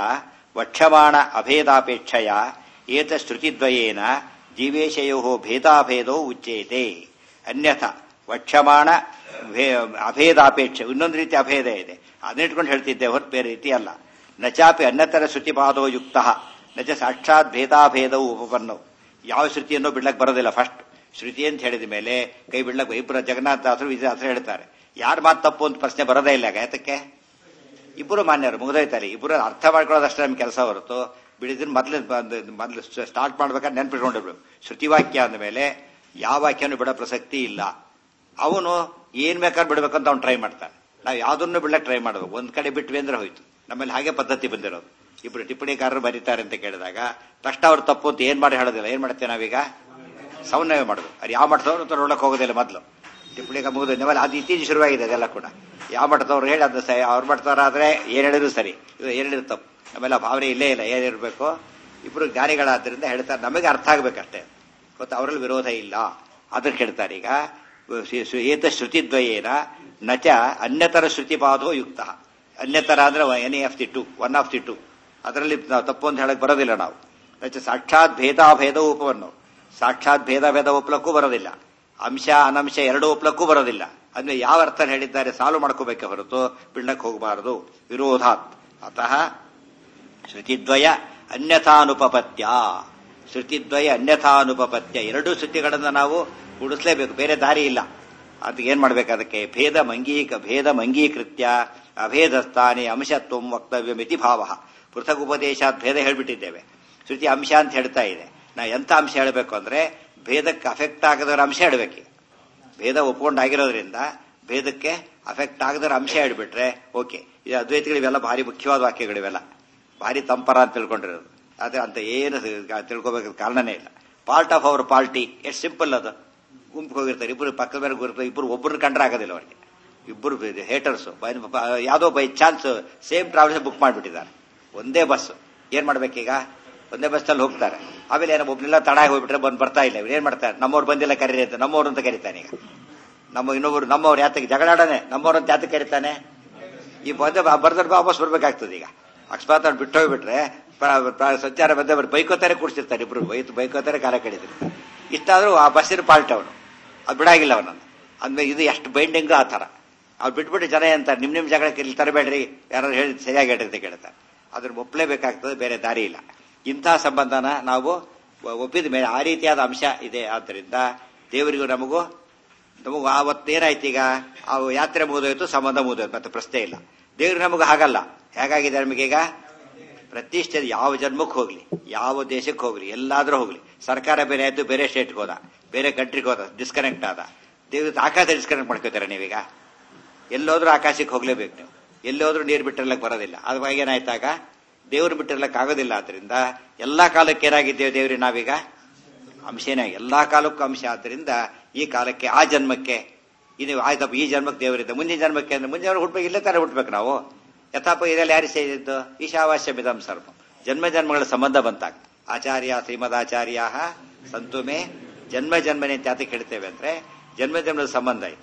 ವಕ್ಷಮಾಣ ಅಭೇದಾಪೇಕ್ಷೆಯ ಏತ ಶ್ರುತಿದ್ವಯೇನ ಜೀವೇಶಯೋ ಭೇದಾಭೇದೋ ಉಚ್ಯೇತೆ ಅನ್ಯಥ ವಕ್ಷಮಾಣ ಭೇ- ಅಭೇದಾಪೇಕ್ಷೆ ಇನ್ನೊಂದು ರೀತಿ ಅಭೇದ ಇದೆ ಅದನ್ನಿಟ್ಕೊಂಡು ಹೇಳ್ತಿದ್ದೆ ಹೊರತು ಬೇರೆ ರೀತಿ ಅಲ್ಲ ನಚಾಪಿ ಅನ್ನತರ ಶ್ರುತಿಪಾದೋ ಯುಕ್ತ ನಚ ಸಾಕ್ಷಾತ್ ಭೇದಾಭೇದವು ಉಪಪನ್ನವು ಯಾವ ಶ್ರುತಿಯನ್ನು ಬಿಡ್ಲಕ್ ಬರೋದಿಲ್ಲ ಫಸ್ಟ್ ಶ್ರುತಿ ಅಂತ ಹೇಳಿದ ಮೇಲೆ ಕೈ ಬಿಡ್ಲಕ್ ಇಬ್ಬರು ಜಗನ್ನಾಥ ದಾಸರು ವಿಜಯದಾಸರು ಹೇಳ್ತಾರೆ ಯಾರು ಮಾತು ತಪ್ಪು ಅಂತ ಪ್ರಶ್ನೆ ಬರೋದೇ ಇಲ್ಲ ಯಾತಕ್ಕೆ ಇಬ್ಬರು ಮಾನ್ಯರು ಮುಗಿದೋಯ್ತಾರೆ ಇಬ್ಬರು ಅರ್ಥ ಮಾಡ್ಕೊಳ್ಳೋದಷ್ಟೇ ನಮ್ಮ ಕೆಲಸ ಹೊರತು ಬಿಡಿದ್ರೆ ಮೊದಲು ಮೊದಲು ಸ್ಟಾರ್ಟ್ ಮಾಡ್ಬೇಕಾದ್ರೆ ನೆನ್ಪಿಟ್ಕೊಂಡಿರ್ಬೇಕು ಶ್ರುತಿವಾಕ್ಯ ಅಂದ ಮೇಲೆ ಯಾವ ವಾಕ್ಯನೂ ಬಿಡೋ ಪ್ರಸಕ್ತಿ ಇಲ್ಲ ಅವನು ಏನ್ ಬೇಕಾದ್ರೆ ಬಿಡ್ಬೇಕಂತ ಅವ್ನು ಟ್ರೈ ಮಾಡ್ತಾನೆ ನಾವು ಯಾವ್ದನ್ನು ಬಿಡ್ಲಕ್ಕೆ ಟ್ರೈ ಮಾಡಬೇಕು ಒಂದ್ ಕಡೆ ಬಿಟ್ವಿ ಅಂದ್ರೆ ಹೋಯ್ತು ನಮ್ಮಲ್ಲಿ ಹಾಗೆ ಪದ್ಧತಿ ಬಂದಿರೋದು ಇಬ್ರು ಟಿಪ್ಪಣಿಕಾರರು ಬರೀತಾರೆ ಅಂತ ಕೇಳಿದಾಗ ತಕ್ಷಣ ಅವ್ರು ತಪ್ಪು ಅಂತ ಏನ್ ಮಾಡಿ ಹೇಳೋದಿಲ್ಲ ಏನ್ ಮಾಡ್ತೇವೆ ನಾವೀಗ ಸಮನ್ವಯ ಮಾಡೋದು ಅದು ಯಾವ ಮಠದವ್ರು ಅಂತ ನೋಡಕ್ ಹೋಗೋದಿಲ್ಲ ಮೊದಲು ಟಿಪ್ಪಣಿಗ ಮುಗಿದು ನಿಮ್ಮಲ್ಲಿ ಅದು ಇತ್ತೀಚೆಗೆ ಶುರುವಾಗಿದೆ ಅದೆಲ್ಲ ಕೂಡ ಯಾವ ಮಠದವ್ರು ಹೇಳಿ ಅದು ಸರಿ ಅವ್ರ ಮಠದವರಾದ್ರೆ ಏನ್ ಹೇಳಿದ್ರು ಸರಿ ಇದು ಏನ್ ಹೇಳಿದ್ರು ತಪ್ಪು ನಮ್ಮೆಲ್ಲ ಭಾವನೆ ಇಲ್ಲೇ ಇಲ್ಲ ಏನಿರ್ಬೇಕು ಇಬ್ರು ಜ್ಞಾನಿಗಳಾದ್ರಿಂದ ಹೇಳ್ತಾರೆ ನಮಗೆ ಅರ್ಥ ಆಗ್ಬೇಕಷ್ಟೇ ಗೊತ್ತಾ ಅವರಲ್ಲಿ ವಿರೋಧ ಇಲ್ಲ ಅದಕ್ಕೆ ಹೇಳ್ತಾರೆ ಈಗ ಶ್ರೀ- ಶ್ರೀ- ಏತ ಶ್ರುತಿದ್ವಯೇನ ನಚ ಅನ್ಯತರ ಶ್ರುತಿಪಾದೋ ಯುಕ್ತ ಅನ್ಯತರ ಅಂದ್ರೆ any of the two one of the two ಅದರಲ್ಲಿ ನಾವು ತಪ್ಪು ಅಂತ ಹೇಳಕ್ ಬರೋದಿಲ್ಲ ನಾವು ನಚ ಸಾಕ್ಷಾತ್ ಭೇದಾಭೇದ ಉಪವನ್ನು ಸಾಕ್ಷಾತ್ ಭೇದ ಭೇದ ಒಪ್ಲಕ್ಕೂ ಬರೋದಿಲ್ಲ ಅಂಶ ಅನಂಶ ಎರಡೂ ಒಪ್ಲಕ್ಕೂ ಬರೋದಿಲ್ಲ ಅಂದ್ರೆ ಯಾವ ಅರ್ಥ ಹೇಳಿದ್ದಾರೆ ಸಾಲು ಮಾಡ್ಕೋಬೇಕೆ ಹೊರತು ಬಿಡ್ಲಕ್ಕೆ ಹೋಗಬಾರದು ವಿರೋಧಾತ್ ಅತಃ ಶ್ರುತಿದ್ವಯ ಅನ್ಯಥಾನುಪಪತ್ಯ ಶ್ರುತಿದ್ವಯ ಅನ್ಯಥಾನುಪಪತ್ಯ ಎರಡೂ ಶ್ರುತಿಗಳನ್ನ ನಾವು ಕೂಡಿಸ್ಲೇಬೇಕು ಬೇರೆ ದಾರಿ ಇಲ್ಲ ಅದಕ್ಕೆ ಏನ್ ಮಾಡ್ಬೇಕು ಅದಕ್ಕೆ ಭೇದ ಮಂಗೀಕ ಭೇದ ಮಂಗೀಕೃತ್ಯ ಅಭೇದ ಸ್ಥಾನಿ ಅಂಶತ್ವ ವಕ್ತವ್ಯ ಮಿತಿ ಭಾವ ಪೃಥಕ್ ಉಪದೇಶಾತ್ ಭೇದ ಹೇಳ್ಬಿಟ್ಟಿದ್ದೇವೆ ಶ್ರುತಿ ಅಂಶ ಅಂತ ಹೇಳ್ತಾ ಇದೆ ನಾ ಎಂತ ಅಂಶ ಹೇಳಬೇಕು ಅಂದ್ರೆ ಭೇದಕ್ಕೆ ಅಫೆಕ್ಟ್ ಆಗದವರ ಅಂಶ ಹೇಳ್ಬೇಕು ಭೇದ ಒಪ್ಕೊಂಡಾಗಿರೋದ್ರಿಂದ ಭೇದಕ್ಕೆ ಅಫೆಕ್ಟ್ ಆಗದರ ಅಂಶ ಹೇಳ್ಬಿಟ್ರೆ ಓಕೆ ಇದು ಅದ್ವೈತಗಳಿವೆಲ್ಲ ಭಾರಿ ಮುಖ್ಯವಾದ ವಾಕ್ಯಗಳಿವೆಲ್ಲ ಭಾರಿ ತಂಪರ ಅಂತ ತಿಳ್ಕೊಂಡಿರೋದು ಆದ್ರೆ ಅಂತ ಏನು ತಿಳ್ಕೊಬೇಕಾದ ಕಾರಣನೇ ಇಲ್ಲ ಪಾರ್ಟ್ ಆಫ್ ಅವರ್ ಪಾರ್ಟಿ ಎಷ್ಟು ಸಿಂಪಲ್ ಅದು ಗುಂಪು ಹೋಗಿರ್ತಾರೆ ಇಬ್ಬರು ಪಕ್ಕದ ಮೇಲೆ ಗುರುತಾರೆ ಇಬ್ಬರು ಒಬ್ಬರು ಕಂಡ್ರೆ ಆಗೋದಿಲ್ಲ ಅವರಿಗೆ ಇಬ್ಬರು ಹೇಟರ್ಸು ಯಾವುದೋ by chance same travels book ಮಾಡಿಬಿಟ್ಟಿದ್ದಾರೆ ಒಂದೇ ಬಸ್ ಏನ್ ಮಾಡ್ಬೇಕೀಗ ಒಂದೇ ಬಸ್ಸಲ್ಲಿ ಹೋಗ್ತಾರೆ ಆಮೇಲೆ ಏನೋ ಒಬ್ಬನೆಲ್ಲ ತಡ ಆಗಿ ಹೋಗ್ಬಿಟ್ರೆ ಬಂದು ಬರ್ತಾ ಇಲ್ಲ ಇವ್ರು ಏನ್ ಮಾಡ್ತಾರೆ ನಮ್ಮವ್ರು ಬಂದಿಲ್ಲ ಕರೀರಿ ಅಂತ ನಮ್ಮವ್ರು ಅಂತ ಕರೀತಾನೆ ಈಗ ನಮ್ಮ ಇನ್ನೊಬ್ರು ನಮ್ಮವ್ರು ಯಾತಕ್ಕೆ ಜಗಳಾಡನೆ ನಮ್ಮವ್ರು ಅಂತ ಯಾತಕ್ಕೆ ಕರೀತಾನೆ ಈ ಬಂದೆ ಬರ್ದ್ರೆ ವಾಪಸ್ ಬರ್ಬೇಕಾಗ್ತದೆ ಈಗ ಅಕಸ್ಮಾತ್ ಅವ್ನು ಬಿಟ್ಟು ಹೋಗ್ಬಿಟ್ರೆ ಪ್ರ- ಪ್ರ- ಸಂಚಾರ ಬಂದೆ ಬರ್ ಬೈಕೋತಾರೆ ಕೂಡಿಸಿರ್ತಾರೆ ಇಬ್ರು ಬೈತು ಬೈಕೋತಾರೆ ಕಾಲ ಕಡಿದಿರ್ತಾರೆ ಇಷ್ಟಾದ್ರೂ ಆ ಬಸ್ಸಿನ ಪಾಲ್ಟ್ ಅವನು ಅದು ಬಿಡಾಗಿಲ್ಲ ಅವನನ್ನು ಅಂದ್ಮೇಲೆ ಇದು ಎಷ್ಟು ಬೈಂಡಿಂಗು ಆ ಥರ ಅವ್ರು ಬಿಟ್ಬಿಟ್ಟು ಜನ ಅಂತಾರೆ ನಿಮ್ ನಿಮ್ ಜಗಳಕ್ಕೆ ಇಲ್ಲಿ ತರಬೇಡ್ರಿ ಯಾರು ಹೇಳಿ ಸರಿಯಾಗಿ ಹೇಳಿ ಅಂತ ಕೇಳ್ತಾರೆ ಅದ್ರ ಒಪ್ಪಲೇಬೇಕಾಗ್ತದೆ ಬೇರೆ ದಾರಿ ಇಲ್ಲ ಇಂಥ ಸಂಬಂಧನ ನಾವು ಒ- ಒಪ್ಪಿದ ಮೇಲೆ ಆ ರೀತಿಯಾದ ಅಂಶ ಇದೆ ಆದ್ದರಿಂದ ದೇವರಿಗೂ ನಮಗೂ ನಮಗೂ ಆವತ್ತೇನಾಯ್ತು ಈಗ ಆ ಯಾತ್ರೆ ಮುಗಿದೋಯ್ತು ಸಂಬಂಧ ಮುಗಿದೋಯ್ತು ಮತ್ತೆ ಪ್ರಶ್ನೆ ಇಲ್ಲ ದೇವ್ರು ನಮಗೆ ಹಾಗಲ್ಲ ಹೇಗಾಗಿದೆ ನಮಗೀಗ ಪ್ರತಿಷ್ಠೆ ಯಾವ ಜನ್ಮಕ್ಕೆ ಹೋಗ್ಲಿ ಯಾವ ದೇಶಕ್ಕೆ ಹೋಗ್ಲಿ ಎಲ್ಲಾದ್ರೂ ಹೋಗ್ಲಿ ಸರ್ಕಾರ ಬೇರೆ ಆಯ್ತು ಬೇರೆ ಸ್ಟೇಟ್ಗೆ ಹೋದ ಬೇರೆ ಕಂಟ್ರಿಗೆ ಹೋದ ಡಿಸ್ಕನೆಕ್ಟ್ ಆದ ದೇವ್ರ ಆಕಾಶ ಡಿಸ್ಕನೆಕ್ಟ್ ಮಾಡ್ಕೋತಾರೆ ನೀವೀಗ ಎಲ್ಲೋದ್ರೂ ಆಕಾಶಕ್ಕೆ ಹೋಗ್ಲೇಬೇಕು ನೀವು ಎಲ್ಲೋದ್ರೂ ನೀರು ಬಿಟ್ಟಿರ್ಲಕ್ಕೆ ಬರೋದಿಲ್ಲ ಅದ್ವಾಗ ಏನಾಯ್ತಾಗ ದೇವ್ರು ಬಿಟ್ಟಿರ್ಲಕ್ಕೆ ಆಗೋದಿಲ್ಲ ಆದ್ರಿಂದ ಎಲ್ಲಾ ಕಾಲಕ್ಕೆ ಏನಾಗಿದ್ದೇವೆ ದೇವ್ರಿ ನಾವೀಗ ಅಂಶನೇ ಎಲ್ಲಾ ಕಾಲಕ್ಕೂ ಅಂಶ ಆದ್ರಿಂದ ಈ ಕಾಲಕ್ಕೆ ಆ ಜನ್ಮಕ್ಕೆ ಇದು ಆಯ್ತಪ್ಪ ಈ ಜನ್ಮಕ್ಕೆ ದೇವರಿದ್ದ ಮುಂದಿನ ಜನ್ಮಕ್ಕೆ ಅಂದ್ರೆ ಮುಂದಿನ ಜನ್ಮ ಹುಟ್ಬೇಕು ಇಲ್ಲೇ ತರ ಹುಟ್ಬೇಕು ನಾವು ಯಥಾಪ ಇದರಲ್ಲಿ ಯಾರು ಸೇರಿದ್ದು ಈಶಾವಾಸ್ಯ ಬಿದಂ ಸರ್ವ ಜನ್ಮ ಜನ್ಮಗಳ ಸಂಬಂಧ ಬಂತಾಗ ಆಚಾರ್ಯ ಶ್ರೀಮದಾಚಾರ್ಯ ಸಂತು ಮೇ ಜನ್ಮ ಜನ್ಮನೆ ಅಂತ ಯಾತಕ್ಕೆ ಹೇಳ್ತೇವೆ ಅಂದ್ರೆ ಜನ್ಮ ಜನ್ಮದ ಸಂಬಂಧ ಇದೆ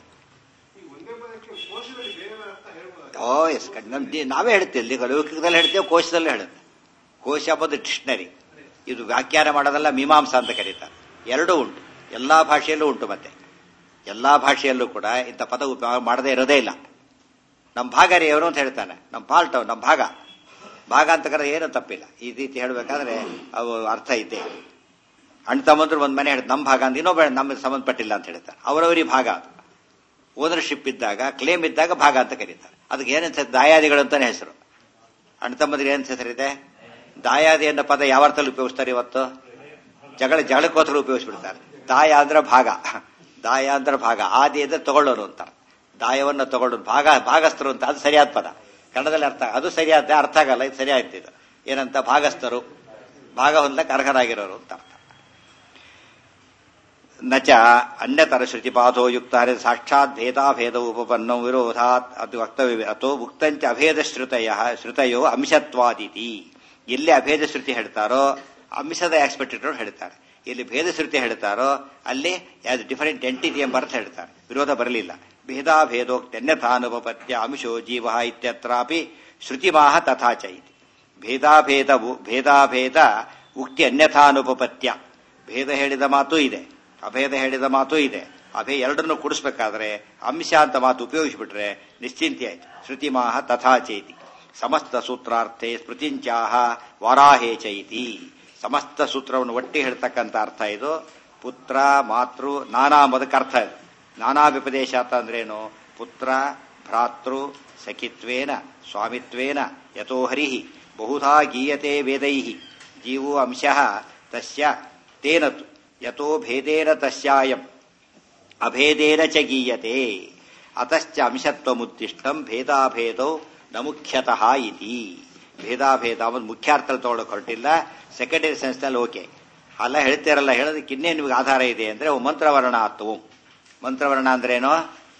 ಓ ಎಸ್ ನಮ್ ದಿ- ನಾವೇ ಹೇಳ್ತೇವೆ ಇಲ್ಲಿ ಲೌಕಿಕದಲ್ಲಿ ಹೇಳ್ತೇವೆ ಕೋಶದಲ್ಲಿ ಹೇಳುತ್ತೆ ಕೋಶ ಬಂದು ಡಿಕ್ಷನರಿ ಇದು ವ್ಯಾಖ್ಯಾನ ಮಾಡೋದಲ್ಲ ಮೀಮಾಂಸಾ ಅಂತ ಕರೀತಾರೆ ಎರಡೂ ಉಂಟು ಎಲ್ಲಾ ಭಾಷೆಯಲ್ಲೂ ಉಂಟು ಮತ್ತೆ ಎಲ್ಲಾ ಭಾಷೆಯಲ್ಲೂ ಕೂಡ ಇಂಥ ಪದ ಉಪಯೋಗ ಮಾಡದೇ ಇರೋದೇ ಇಲ್ಲ ನಮ್ಮ ಭಾಗ ರೀ ಅವನು ಅಂತ ಹೇಳ್ತಾನೆ ನಮ್ಮ ಪಾಲ್ಟ್ ಅವ್ ನಮ್ಮ ಭಾಗ ಭಾಗ ಅಂತ ಕರೆದ್ರೆ ಏನೂ ತಪ್ಪಿಲ್ಲ ಈ ರೀತಿ ಹೇಳ್ಬೇಕಾದ್ರೆ ಅವು ಅರ್ಥ ಐತೆ ಅಣ್ಣ ತಮ್ಮಂದ್ರು ಒಂದ್ ಮನೆ ಹೇಳ್ತಾರೆ ನಮ್ಮ ಭಾಗ ಅಂತ ಇನ್ನೊಬ್ಬ ನಮಗೆ ಸಂಬಂಧಪಟ್ಟಿಲ್ಲ ಅಂತ ಹೇಳ್ತಾರೆ ಅವರವರಿಗೆ ಭಾಗ ಅದು ಓನರ್ಶಿಪ್ ಇದ್ದಾಗ ಕ್ಲೇಮ್ ಇದ್ದಾಗ ಭಾಗ ಅಂತ ಕರೀತಾರೆ ಅದಕ್ಕೆ ಏನಂತ ದಾಯಾದಿಗಳು ಅಂತಾನೆ ಹೆಸರು ಅಣ್ಣ ತಮ್ಮಂದ್ರೆ ಏನ್ ಹೆಸರಿದೆ ದಾಯಾದಿ ಅನ್ನೋ ಪದ ಯಾವ ಅರ್ಥದಲ್ಲಿ ಉಪಯೋಗಿಸ್ತಾರೆ ಇವತ್ತು ಜಗಳ ಜಗಳಕ್ಕೋಸ್ಕರ ಉಪಯೋಗಿಸ್ಬಿಡ್ತಾರೆ ದಾಯ ಅಂದ್ರೆ ಭಾಗ ದಾಯ ಅಂದ್ರೆ ಭಾಗ ಆದಿ ಅಂದ್ರೆ ತಗೊಳ್ಳೋರು ಅಂತ ದಾಯವನ್ನ ತಗೊಳ್ಳೋರು ಭಾಗ ಭಾಗಸ್ಥರು ಅಂತ ಅದು ಸರಿಯಾದ ಪದ ಕನ್ನಡದಲ್ಲಿ ಅರ್ಥ ಅದು ಸರಿಯಾದ ಅರ್ಥ ಆಗಲ್ಲ ಇದು ಸರಿಯಾಯ್ತು ಇದು ಏನಂತ ಭಾಗಸ್ಥರು ಭಾಗ ಹೊಂದಕ್ಕೆ ಅರ್ಹರಾಗಿರೋರು ಅಂತ ಅರ್ಥ ನಚ ಅನ್ಯತರ ಶ್ರುತಿಪಾದೋ ಯುಕ್ತ ಸಾಕ್ಷಾತ್ ಭೇದಾಭೇದ ಉಪಪನ್ನೋ ವಿರೋಧಾತ್ ಅದು ವಕ್ತವ್ಯ ಅಥೋ ಉಕ್ತಂಚ ಅಭೇದ ಶ್ರುತಯ ಶ್ರುತಯೋ ಅಂಶತ್ವಾದಿತಿ ಎಲ್ಲಿ ಅಭೇದ ಶ್ರುತಿ ಹೇಳ್ತಾರೋ ಅಂಶದ ಆಸ್ಪೆಕ್ಟ್ ಇಟ್ಕೊಂಡು ಹೇಳ್ತಾರೆ ಎಲ್ಲಿ ಭೇದ ಶ್ರುತಿ ಹೇಳ್ತಾರೋ ಅಲ್ಲಿ ಯಾವ್ದು ಡಿಫರೆಂಟ್ ಎಂಟಿಟಿ ಎಂಬ ಅರ್ಥ ಹೇಳ್ತಾರೆ ವಿರೋಧ ಬರಲಿಲ್ಲ ಭೇದಾಭೇದೋಕ್ತನ್ಯಥಾನುಪಪತ್ಯ ಅಂಶೋ ಜೀವ ಇತ್ಯತ್ರಾಪಿ ಶ್ರುತಿಮಾಹ ತಥಾಚ ಇತಿ ಭೇದಾಭೇದ ಭೇದಾಭೇದ ಉಕ್ತಿ ಅನ್ಯಥಾನುಪಪತ್ಯ ಭೇದ ಹೇಳಿದ ಮಾತು ಇದೆ ಅಭೇದ ಹೇಳಿದ ಮಾತು ಇದೆ ಅಭೇ ಎರಡನ್ನು ಕೂಡಿಸ್ಬೇಕಾದ್ರೆ ಅಂಶ ಅಂತ ಮಾತು ಉಪಯೋಗಿಸಿಬಿಟ್ರೆ ನಿಶ್ಚಿಂತೆ ಆಯ್ತು ಶ್ರುತಿಮಾಹ ತಥಾ ಚೇತಿ ಸಮಸ್ತ ಸೂತ್ರಾರ್ಥೆ ಸ್ಮೃತಿಂಚಾಹ ವಾರಾಹೇ ಚೈತಿ ಸಮಸ್ತ ಸೂತ್ರವನ್ನು ಒಟ್ಟಿ ಹೇಳ್ತಕ್ಕಂಥ ಅರ್ಥ ಇದು ಪುತ್ರ ಮಾತೃ ನಾನಾ ಮೊದಕ್ಕೆ ಅರ್ಥ ಇದು ನಾನಾ ವ್ಯಪದೇಶಾತ ಅಂದ್ರೇನು ಪುತ್ರ ಭ್ರಾತೃ ಸಖಿತ್ವೇನ ಸ್ವಾಮಿತ್ವೇನ ಯಥೋ ಹರಿ ಬಹುಧಾ ಗೀಯತೆ ವೇದೈ ಜೀವೋ ಅಂಶಃ ತಸ್ಯ ತೇನತು ಯಥೋ ಭೇದೇನ ತಸ್ಯಾಯಂ ಅಭೇದೇನ ಚ ಗೀಯತೆ ಅತಶ್ಚ ಅಂಶತ್ವಮುತ್ತಿಷ್ಟಂ ಭೇದಾಭೇದೌ ನ ಮುಖ್ಯತಃ ಇತಿ ಭೇದಾಭೇದ ಒಂದು ಮುಖ್ಯಾರ್ಥ ತಗೊಳ್ಳೋಕೆ ಹೊರಟಿಲ್ಲ ಸೆಕೆಂಡರಿ ಸೆನ್ಸ್ನಲ್ಲಿ ಓಕೆ ಅಲ್ಲ ಹೇಳ್ತಿರಲ್ಲ ಹೇಳೋದಕ್ಕೆ ಇನ್ನೇನು ನಿಮಗೆ ಆಧಾರ ಇದೆ ಅಂದ್ರೆ ಅವು ಮಂತ್ರವರ್ಣ ಆತ್ವು ಮಂತ್ರವರ್ಣ ಅಂದ್ರೇನು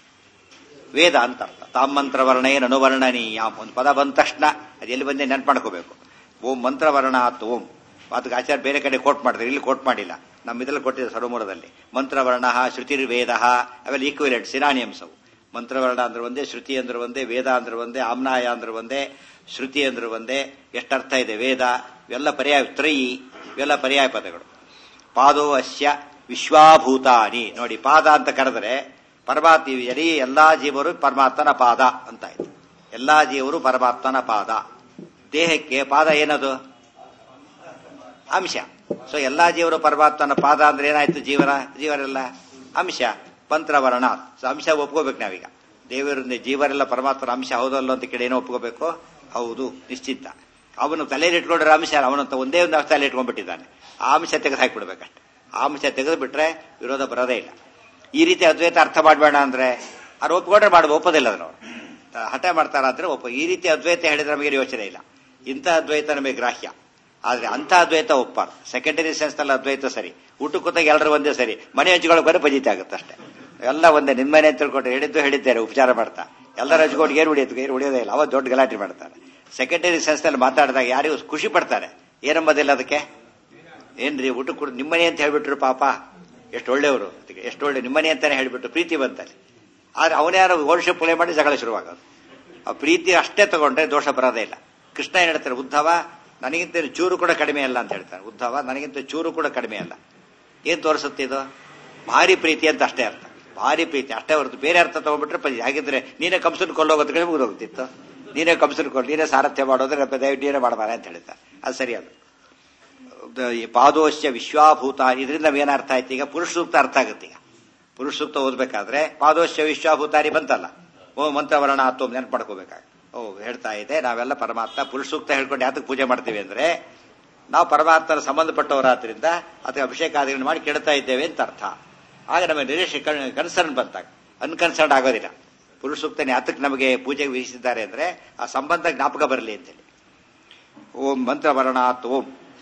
ವೇದ ಅಂತ ಅರ್ಥ ತಾಮ್ ಮಂತ್ರವರ್ಣೇ ಅನುವರ್ಣನೀಯ ಒಂದು ಪದ ಬಂದ ತಕ್ಷಣ ಅದು ಎಲ್ಲಿ ಬಂದೆ ನೆನ್ಪು ಮಾಡ್ಕೋಬೇಕು ಓಂ ಮಂತ್ರವರ್ಣ ಆತ್ ಓಂ ಅದಕ್ಕೆ ಆಚಾರ್ಯ ಬೇರೆ ಕಡೆ ಕೋಟ್ ಮಾಡಿದ್ರೆ ಇಲ್ಲಿ ಕೋಟ್ ಮಾಡಿಲ್ಲ ನಮ್ಮ ಇದ್ರಲ್ಲಿ ಕೊಟ್ಟಿದೆ ಸರ್ವಮೂಲದಲ್ಲಿ ಮಂತ್ರವರ್ಣ ಶ್ರುತಿರ್ವೇದ ಅವೆಲ್ಲ ಈಕ್ವಿಲೆಂಟ್ ಸಿನಾನಿಯಮ್ಸ್ ಅವು ಮಂತ್ರವರ್ಣ ಅಂದ್ರೆ ಒಂದೇ ಶ್ರುತಿ ಅಂದ್ರೆ ಒಂದೇ ವೇದ ಅಂದ್ರೆ ಒಂದೇ ಆಮ್ನಾಯ ಅಂದ್ರೆ ಒಂದೇ ಶ್ರುತಿ ಅಂದ್ರೆ ಒಂದೇ ಎಷ್ಟರ್ಥ ಇದೆ ವೇದ ಇವೆಲ್ಲ ಪರ್ಯಾಯ ತ್ರಯಿ ಇವೆಲ್ಲ ಪರ್ಯಾಯ ಪದಗಳು ಪಾದೋ ಅಸ್ಯ ವಿಶ್ವಾಭೂತಾನಿ ನೋಡಿ ಪಾದ ಅಂತ ಕರೆದ್ರೆ ಪರಮಾತ್ಮ ಎಡೀ ಎಲ್ಲಾ ಜೀವರು ಪರಮಾತ್ಮನ ಪಾದ ಅಂತ ಆಯ್ತು ಎಲ್ಲಾ ಜೀವರು ಪರಮಾತ್ಮನ ಪಾದ ದೇಹಕ್ಕೆ ಪಾದ ಏನದು ಅಂಶ ಸೊ ಎಲ್ಲಾ ಜೀವರು ಪರಮಾತ್ಮನ ಪಾದ ಅಂದ್ರೆ ಏನಾಯ್ತು ಜೀವನ ಜೀವರೆಲ್ಲ ಅಂಶ ಮಂತ್ರವರ್ಣ ಸೊ ಅಂಶ ಒಪ್ಕೋಬೇಕು ನಾವೀಗ ದೇವರಿಂದ ಜೀವರೆಲ್ಲ ಪರಮಾತ್ಮನ ಅಂಶ ಹೌದಲ್ಲ ಅಂತ ಕಡೆ ಏನೋ ಒಪ್ಕೋಬೇಕು ಹೌದು ನಿಶ್ಚಿತ ಅವನು ತಲೆಯಲ್ಲಿ ಇಟ್ಕೊಂಡ್ರೆ ಅಂಶ ಅವನಂತ ಒಂದೇ ಒಂದು ತಲೆಯಲ್ಲಿ ಇಟ್ಕೊಂಡ್ಬಿಟ್ಟಿದ್ದಾನೆ ಆ ಅಂಶ ತೆಗೆದು ಹಾಕಿಬಿಡ್ಬೇಕಷ್ಟೆ ಆ ಅಂಶ ತೆಗೆದು ಬಿಟ್ರೆ ವಿರೋಧ ಬರೋದೇ ಇಲ್ಲ ಈ ರೀತಿ ಅದ್ವೈತ ಅರ್ಥ ಮಾಡಬೇಡ ಅಂದ್ರೆ ಅವ್ರು ಒಪ್ಕೊಂಡ್ರೆ ಮಾಡಿ ಒಪ್ಪೋದಿಲ್ಲ ಅದನ್ನು ಹಠ ಮಾಡ್ತಾರ ಅಂದ್ರೆ ಒಪ್ಪ ಈ ರೀತಿ ಅದ್ವೈತ ಹೇಳಿದ್ರೆ ನಮಗೆ ಯೋಚನೆ ಇಲ್ಲ ಇಂಥ ಅದ್ವೈತ ನಮಗೆ ಗ್ರಾಹ್ಯ ಆದ್ರೆ ಅಂತ ಅದ್ವೈತ ಒಪ್ಪಾರ ಸೆಕೆಂಡರಿ ಸೆನ್ಸ್ ನಲ್ಲಿ ಅದ್ವೈತ ಸರಿ ಊಟಕ್ಕೆ ಕೂತಾಗ ಎಲ್ಲರೂ ಒಂದೇ ಸರಿ ಮನೆ ಹಂಚ್ಕೊಳ್ಳೋಕೆ ಬರೀ ಪಜಿತಿ ಆಗುತ್ತೆ ಅಷ್ಟೇ ಎಲ್ಲ ಒಂದೇ ನಿಮ್ಮ ಮನೆ ಅಂತ ತಿಳ್ಕೊಂಡು ಹೇಳಿದ್ದು ಹೇಳಿದ್ದಾರೆ ಉಪಚಾರ ಮಾಡ್ತಾ ಎಲ್ಲರ ಹಚ್ಕೊಂಡು ಏನು ಹೊಡಿಯೋದು ಏನು ಹೊಡಿಯೋದೇ ಇಲ್ಲ ಅವ ದೊಡ್ಡ ಗಲಾಟೆ ಮಾಡ್ತಾರೆ ಸೆಕೆಂಡರಿ ಸೆನ್ಸ್ ನಲ್ಲಿ ಮಾತಾಡಿದಾಗ ಯಾರಿಗೂ ಖುಷಿ ಪಡ್ತಾರೆ ಏನಂಬೋದಿಲ್ಲ ಅದಕ್ಕೆ ಏನ್ರಿ ಊಟ ಕೊಡು ನಿಮ್ಮನೆ ಅಂತ ಹೇಳ್ಬಿಟ್ರು ಪಾಪ ಎಷ್ಟು ಒಳ್ಳೆಯವರು ಅದಕ್ಕೆ ಎಷ್ಟು ಒಳ್ಳೆ ನಿಮ್ಮನೆ ಅಂತಾನೆ ಹೇಳ್ಬಿಟ್ಟು ಪ್ರೀತಿ ಬಂತಾರೆ ಆದ್ರೆ ಅವನ್ಯಾರು ಓರ್ಶಿಪ್ ಪ್ಲೇ ಮಾಡಿ ಜಗಳ ಶುರುವಾಗೋದು ಆ ಪ್ರೀತಿ ಅಷ್ಟೇ ತಗೊಂಡ್ರೆ ದೋಷ ಬರೋದೇ ಇಲ್ಲ ಕೃಷ್ಣ ಏನ್ ಹೇಳ್ತಾರೆ ಉದ್ಧವ ನನಗಿಂತ ಚೂರು ಕೂಡ ಕಡಿಮೆ ಅಲ್ಲ ಅಂತ ಹೇಳ್ತಾರೆ ಉದ್ಧವ ನನಗಿಂತ ಚೂರು ಕೂಡ ಕಡಿಮೆ ಅಲ್ಲ ಏನ್ ತೋರಿಸುತ್ತೆ ಇದು ಭಾರಿ ಪ್ರೀತಿ ಅಂತ ಅಷ್ಟೇ ಅರ್ಥ ಭಾರಿ ಪ್ರೀತಿ ಅಷ್ಟೇ ಹೊರತು ಬೇರೆ ಅರ್ಥ ತಗೊಂಡ್ಬಿಟ್ರೆ ಪದಿ ಹಾಗಿದ್ರೆ ನೀನೇ ಕಂಸನ್ ಕೊಲ್ಲೋಗೋದ್ ಕಡೆ ಮುಗಿದೋಗ್ತಿತ್ತು ನೀನೇ ಕಂಸನ್ ಕೊಲ್ ನೀನೇ ಸಾರಥ್ಯ ಮಾಡೋದ್ರೆ ದಯವಿಟ್ಟು ನೀನೇ ಮಾಡಬಾರ ಅಂತ ಹೇಳ್ತಾರೆ ಅದು ಸರಿ ಅದು ಪಾದೋಶ್ಯ ವಿಶ್ವಾಭೂತ ಇದರಿಂದ ನಾವೇನರ್ಥ ಆಯ್ತು ಈಗ ಪುರುಷ ಸೂಕ್ತ ಅರ್ಥ ಆಗುತ್ತೆ ಈಗ ಪುರುಷ ಸೂಕ್ತ ಓದ್ಬೇಕಾದ್ರೆ ಪಾದೋಶ್ಯ ವಿಶ್ವಾಭೂತಾರಿ ಬಂತಲ್ಲ ಓ ಮಂತ್ರವರ್ಣ ಆತು ನೆನಪು ಮಾಡ್ಕೋಬೇಕಾಗ ಓ ಹೇಳ್ತಾ ಇದೆ ನಾವೆಲ್ಲ ಪರಮಾತ್ಮ ಪುರುಷ ಸೂಕ್ತ ಹೇಳ್ಕೊಂಡು ಯಾತಕ್ಕೆ ಪೂಜೆ ಮಾಡ್ತೀವಿ ಅಂದ್ರೆ ನಾವು ಪರಮಾತ್ಮನ ಸಂಬಂಧಪಟ್ಟವರಾದ್ರಿಂದ ಅದಕ್ಕೆ ಅಭಿಷೇಕಾದಿಗಳನ್ನು ಮಾಡಿ ಕೆಡ್ತಾ ಇದ್ದೇವೆ ಅಂತ ಅರ್ಥ ಆಗ ನಮಗೆ ನಿರೀಕ್ಷ ಕನ್ಸರ್ನ್ ಬಂತಾಗ ಅನ್ಕನ್ಸರ್ನ್ ಆಗೋದಿಲ್ಲ ಪುರುಷ ಸೂಕ್ತನ ಯಾತಕ್ಕೆ ನಮಗೆ ಪೂಜೆಗೆ ವಹಿಸಿದ್ದಾರೆ ಅಂದ್ರೆ ಆ ಸಂಬಂಧ ಜ್ಞಾಪಕ ಬರಲಿ ಅಂತೇಳಿ ಓಂ ಮಂತ್ರವರ್ಣಾತ್ ಓಂ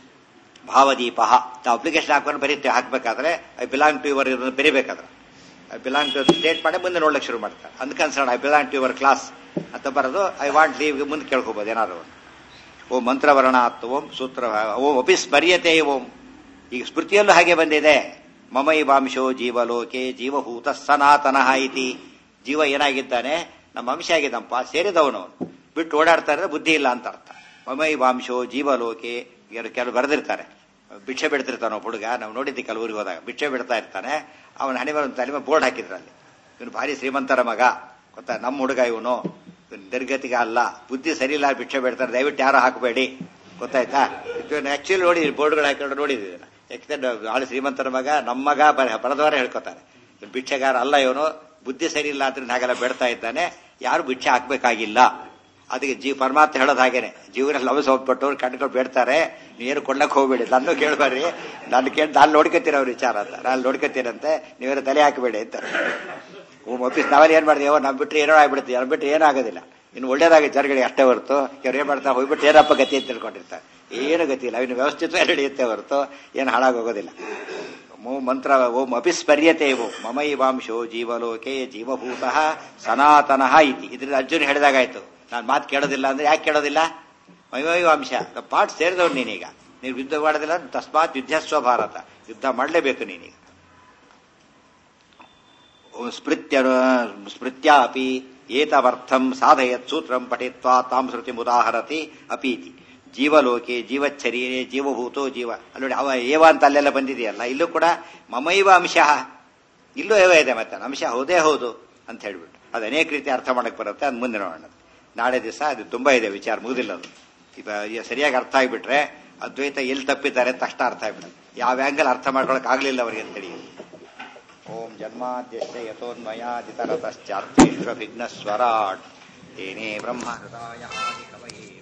ಭಾವದೀಪ ನಾವು ಅಪ್ಲಿಕೇಶನ್ ಹಾಕೊಂಡು ಬರೀತೀವಿ ಹಾಕ್ಬೇಕಾದ್ರೆ ಐ ಬಿಲಾಂಗ್ ಟು ಯುವರ್ ಇದನ್ನು ಬರೀಬೇಕಾದ್ರೆ ಐ ಬಿಲಾಂಗ್ ಟು ಸ್ಟೇಟ್ ಮಾಡಿ ಮುಂದೆ ನೋಡ್ಲಿಕ್ಕೆ ಶುರು ಮಾಡ್ತಾರೆ unconcern I belong to your class ಅಂತ ಬರೋದು ಐ ವಾಂಟ್ ಲೀವ್ ಮುಂದೆ ಕೇಳ್ಕೋಬಹುದು ಏನಾದ್ರು ಓಂ ಮಂತ್ರವರ್ಣಾತ್ ಓಂ ಸೂತ್ರ ಓಂ ಅಪಿ ಸ್ಮರ್ಯತೆ ಓಂ ಈಗ ಸ್ಮೃತಿಯಲ್ಲೂ ಹಾಗೆ ಬಂದಿದೆ ಮಮೈವಾಂಶೋ ಜೀವಲೋಕೆ ಜೀವಭೂತ ಸನಾತನ ಇತಿ ಜೀವ ಏನಾಗಿದ್ದಾನೆ ನಮ್ಮ ಅಂಶ ಆಗಿದ್ದಪ್ಪ ಸೇರಿದವನು ಬಿಟ್ಟು ಓಡಾಡ್ತಾ ಇದ್ರೆ ಬುದ್ಧಿ ಇಲ್ಲ ಅಂತ ಅರ್ಥ ಮಮೈವಾಂಶೋ ಜೀವಲೋಕೆ ಕೆಲವು ಬರೆದಿರ್ತಾರೆ ಭಿಕ್ಷೆ ಬಿಡ್ತಿರ್ತಾನೆ ಒಬ್ಬ ಹುಡುಗ ನಾವು ನೋಡಿದ್ದೆ ಕೆಲವು ಊರಿಗೆ ಹೋದಾಗ ಭಿಕ್ಷೆ ಬಿಡ್ತಾ ಇರ್ತಾನೆ ಅವನ ಹಣೆ ಮೇಲೆ ಒಂದು ತಲೆ ಮೇಲೆ ಬೋರ್ಡ್ ಹಾಕಿದ್ರಲ್ಲಿ ಇವನು ಭಾರಿ ಶ್ರೀಮಂತರ ಮಗ ಗೊತ್ತಾ ನಮ್ಮ ಹುಡುಗ ಇವನು ನಿರ್ಗತಿಗೆ ಅಲ್ಲ ಬುದ್ಧಿ ಸರಿ ಇಲ್ಲ ಭಿಕ್ಷೆ ಬಿಡ್ತಾರೆ ದಯವಿಟ್ಟು ಯಾರು ಹಾಕಬೇಡಿ ಗೊತ್ತಾಯ್ತಾ ಆಕ್ಚುಲಿ ನೋಡಿ ಬೋರ್ಡ್ಗಳು ಹಾಕೊಂಡು ನೋಡಿದ್ವಿ ಯಾಕಂದ್ರೆ ಭಾಳ ಶ್ರೀಮಂತರ ಮಗ ನಮ್ಮ ಮಗ ಬರದವರೇ ಹೇಳ್ಕೊತಾರೆ ಭಿಕ್ಷೆಗಾರ ಅಲ್ಲ ಇವನು ಬುದ್ಧಿ ಸರಿ ಇಲ್ಲ ಅಂತ ಹಾಗೆಲ್ಲ ಬೇಡ್ತಾ ಇದ್ದಾನೆ ಯಾರು ಭಿಕ್ಷೆ ಹಾಕ್ಬೇಕಾಗಿಲ್ಲ ಅದಕ್ಕೆ ಜೀವ ಪರಮಾತ್ಮ ಹೇಳೋದು ಹಾಗೇನೆ ಜೀವನ ಲವಸ್ ಹೋಗ್ಬಿಟ್ಟವ್ರು ಕಂಡ್ಕೊಂಡು ಬೇಡ್ತಾರೆ ನೀವೇನು ಕೊಂಡಕ್ಕೆ ಹೋಗ್ಬೇಡಿ ನನ್ನ ಕೇಳ್ಬಾರ್ರಿ ನಾನು ಕೇಳಿ ನಾನು ನೋಡ್ಕೊತೀರ ಅವ್ರ ವಿಚಾರ ಅಂತ ನಾನು ನೋಡ್ಕೊತೀರಂತೆ ನೀವೇನು ತಲೆ ಹಾಕಬೇಡಿ ಅಂತ ಓಮ್ ಆಫೀಸ್ ನಾವೆಲ್ಲ ಏನ್ ಮಾಡಿದೆವು ನಾವು ಬಿಟ್ಟರೆ ಏನೋ ಆಗ್ಬಿಡುತ್ತೆ ಯಾರು ಬಿಟ್ಟರೆ ಏನೂ ಆಗೋದಿಲ್ಲ ಇನ್ನು ಒಳ್ಳೇದಾಗಿ ಜನಗಳಿಗೆ ಅಷ್ಟೇ ಹೊರತು ಇವ್ರು ಏನ್ ಮಾಡ್ತಾರೆ ಹೋಗ್ಬಿಟ್ಟು ಏನಪ್ಪ ಗತಿ ಅಂತ ತಿಳ್ಕೊಂಡಿರ್ತಾರೆ ಏನು ಗತಿ ಇಲ್ಲ ಇನ್ನು ವ್ಯವಸ್ಥಿತವಾಗಿ ನಡೆಯುತ್ತೆ ಹೊರತು ಏನು ಹಾಳಾಗೋಗೋದಿಲ್ಲ ಮಂತ್ರ ಓಂ ಅಪಿಸ್ಪರ್ಯತೆ ಓಂ ಮಮೈವಾಂಶೋ ಜೀವಲೋಕೆ ಜೀವಭೂತ ಸನಾತನ ಇತಿ ಇದರಿಂದ ಅರ್ಜುನ್ ಹೇಳಿದಾಗಾಯ್ತು ನಾನು ಮಾತು ಕೇಳೋದಿಲ್ಲ ಅಂದ್ರೆ ಯಾಕೆ ಕೇಳೋದಿಲ್ಲ ಮೈವೈವಾಂಶ ಪಾಠ ಸೇರಿದವ್ರು ನೀನೀಗ ನೀವು ಯುದ್ಧ ಮಾಡೋದಿಲ್ಲ ತಸ್ಮಾತ್ ಯುದ್ಧಸ್ವ ಭಾರತ ಯುದ್ಧ ಮಾಡಲೇಬೇಕು ನೀನೀಗ ಸ್ಮೃತ್ಯ ಸ್ಮೃತ್ಯಾಪಿ ಏತವರ್ಥಂ ಸಾಧಯತ್ ಸೂತ್ರಂ ಪಠಿತ್ವಾ ತಾಂ ಶ್ರುತಿ ಮುದಾಹರತಿ ಅಪೀತಿ ಜೀವಲೋಕೆ ಜೀವಚ್ಛರೀರೆ ಜೀವಭೂತೋ ಜೀವ ಅಲ್ಲಿ ಅವ ಏವ ಅಂತ ಅಲ್ಲೆಲ್ಲ ಬಂದಿದೆಯಲ್ಲ ಇಲ್ಲೂ ಕೂಡ ಮಮೈವ ಅಂಶ ಇಲ್ಲೂ ಏವ ಇದೆ ಮತ್ತೆ ಅಂಶ ಹೌದೇ ಹೌದು ಅಂತ ಹೇಳ್ಬಿಟ್ಟು ಅದು ಅನೇಕ ರೀತಿ ಅರ್ಥ ಮಾಡಕ್ ಬರುತ್ತೆ ಅದು ಮುಂದೆ ನೋಡೋಣ ನಾಳೆ ದಿವಸ ಅದು ತುಂಬಾ ಇದೆ ವಿಚಾರ ಮುಗಿದಿಲ್ಲ ಅದು ಈಗ ಈಗ ಸರಿಯಾಗಿ ಅರ್ಥ ಆಗಿಬಿಟ್ರೆ ಅದ್ವೈತ ಎಲ್ಲಿ ತಪ್ಪಿದ್ದಾರೆ ಅಂತ ಅಷ್ಟ ಅರ್ಥ ಆಗ್ಬಿಡುತ್ತೆ ಯಾವ ಆಂಗಲ್ ಅರ್ಥ ಮಾಡ್ಕೊಳಕ್ ಆಗ್ಲಿಲ್ಲ ಅವರಿಗೆ ಅಂತೇಳಿ ಓಂ ಜನ್ಮಾದ್ಯಶ್ಚ ಯಥೋನ್ಮಯಾದಿತರತಶ್ಚಾರ್ಥೇಶ್ವ ವಿಘ್ನ ಸ್ವರಾಟ್ ತೇನೇ ಬ್ರಹ್ಮ ಹೃದಯ ಆದಿ ಕವಯೇ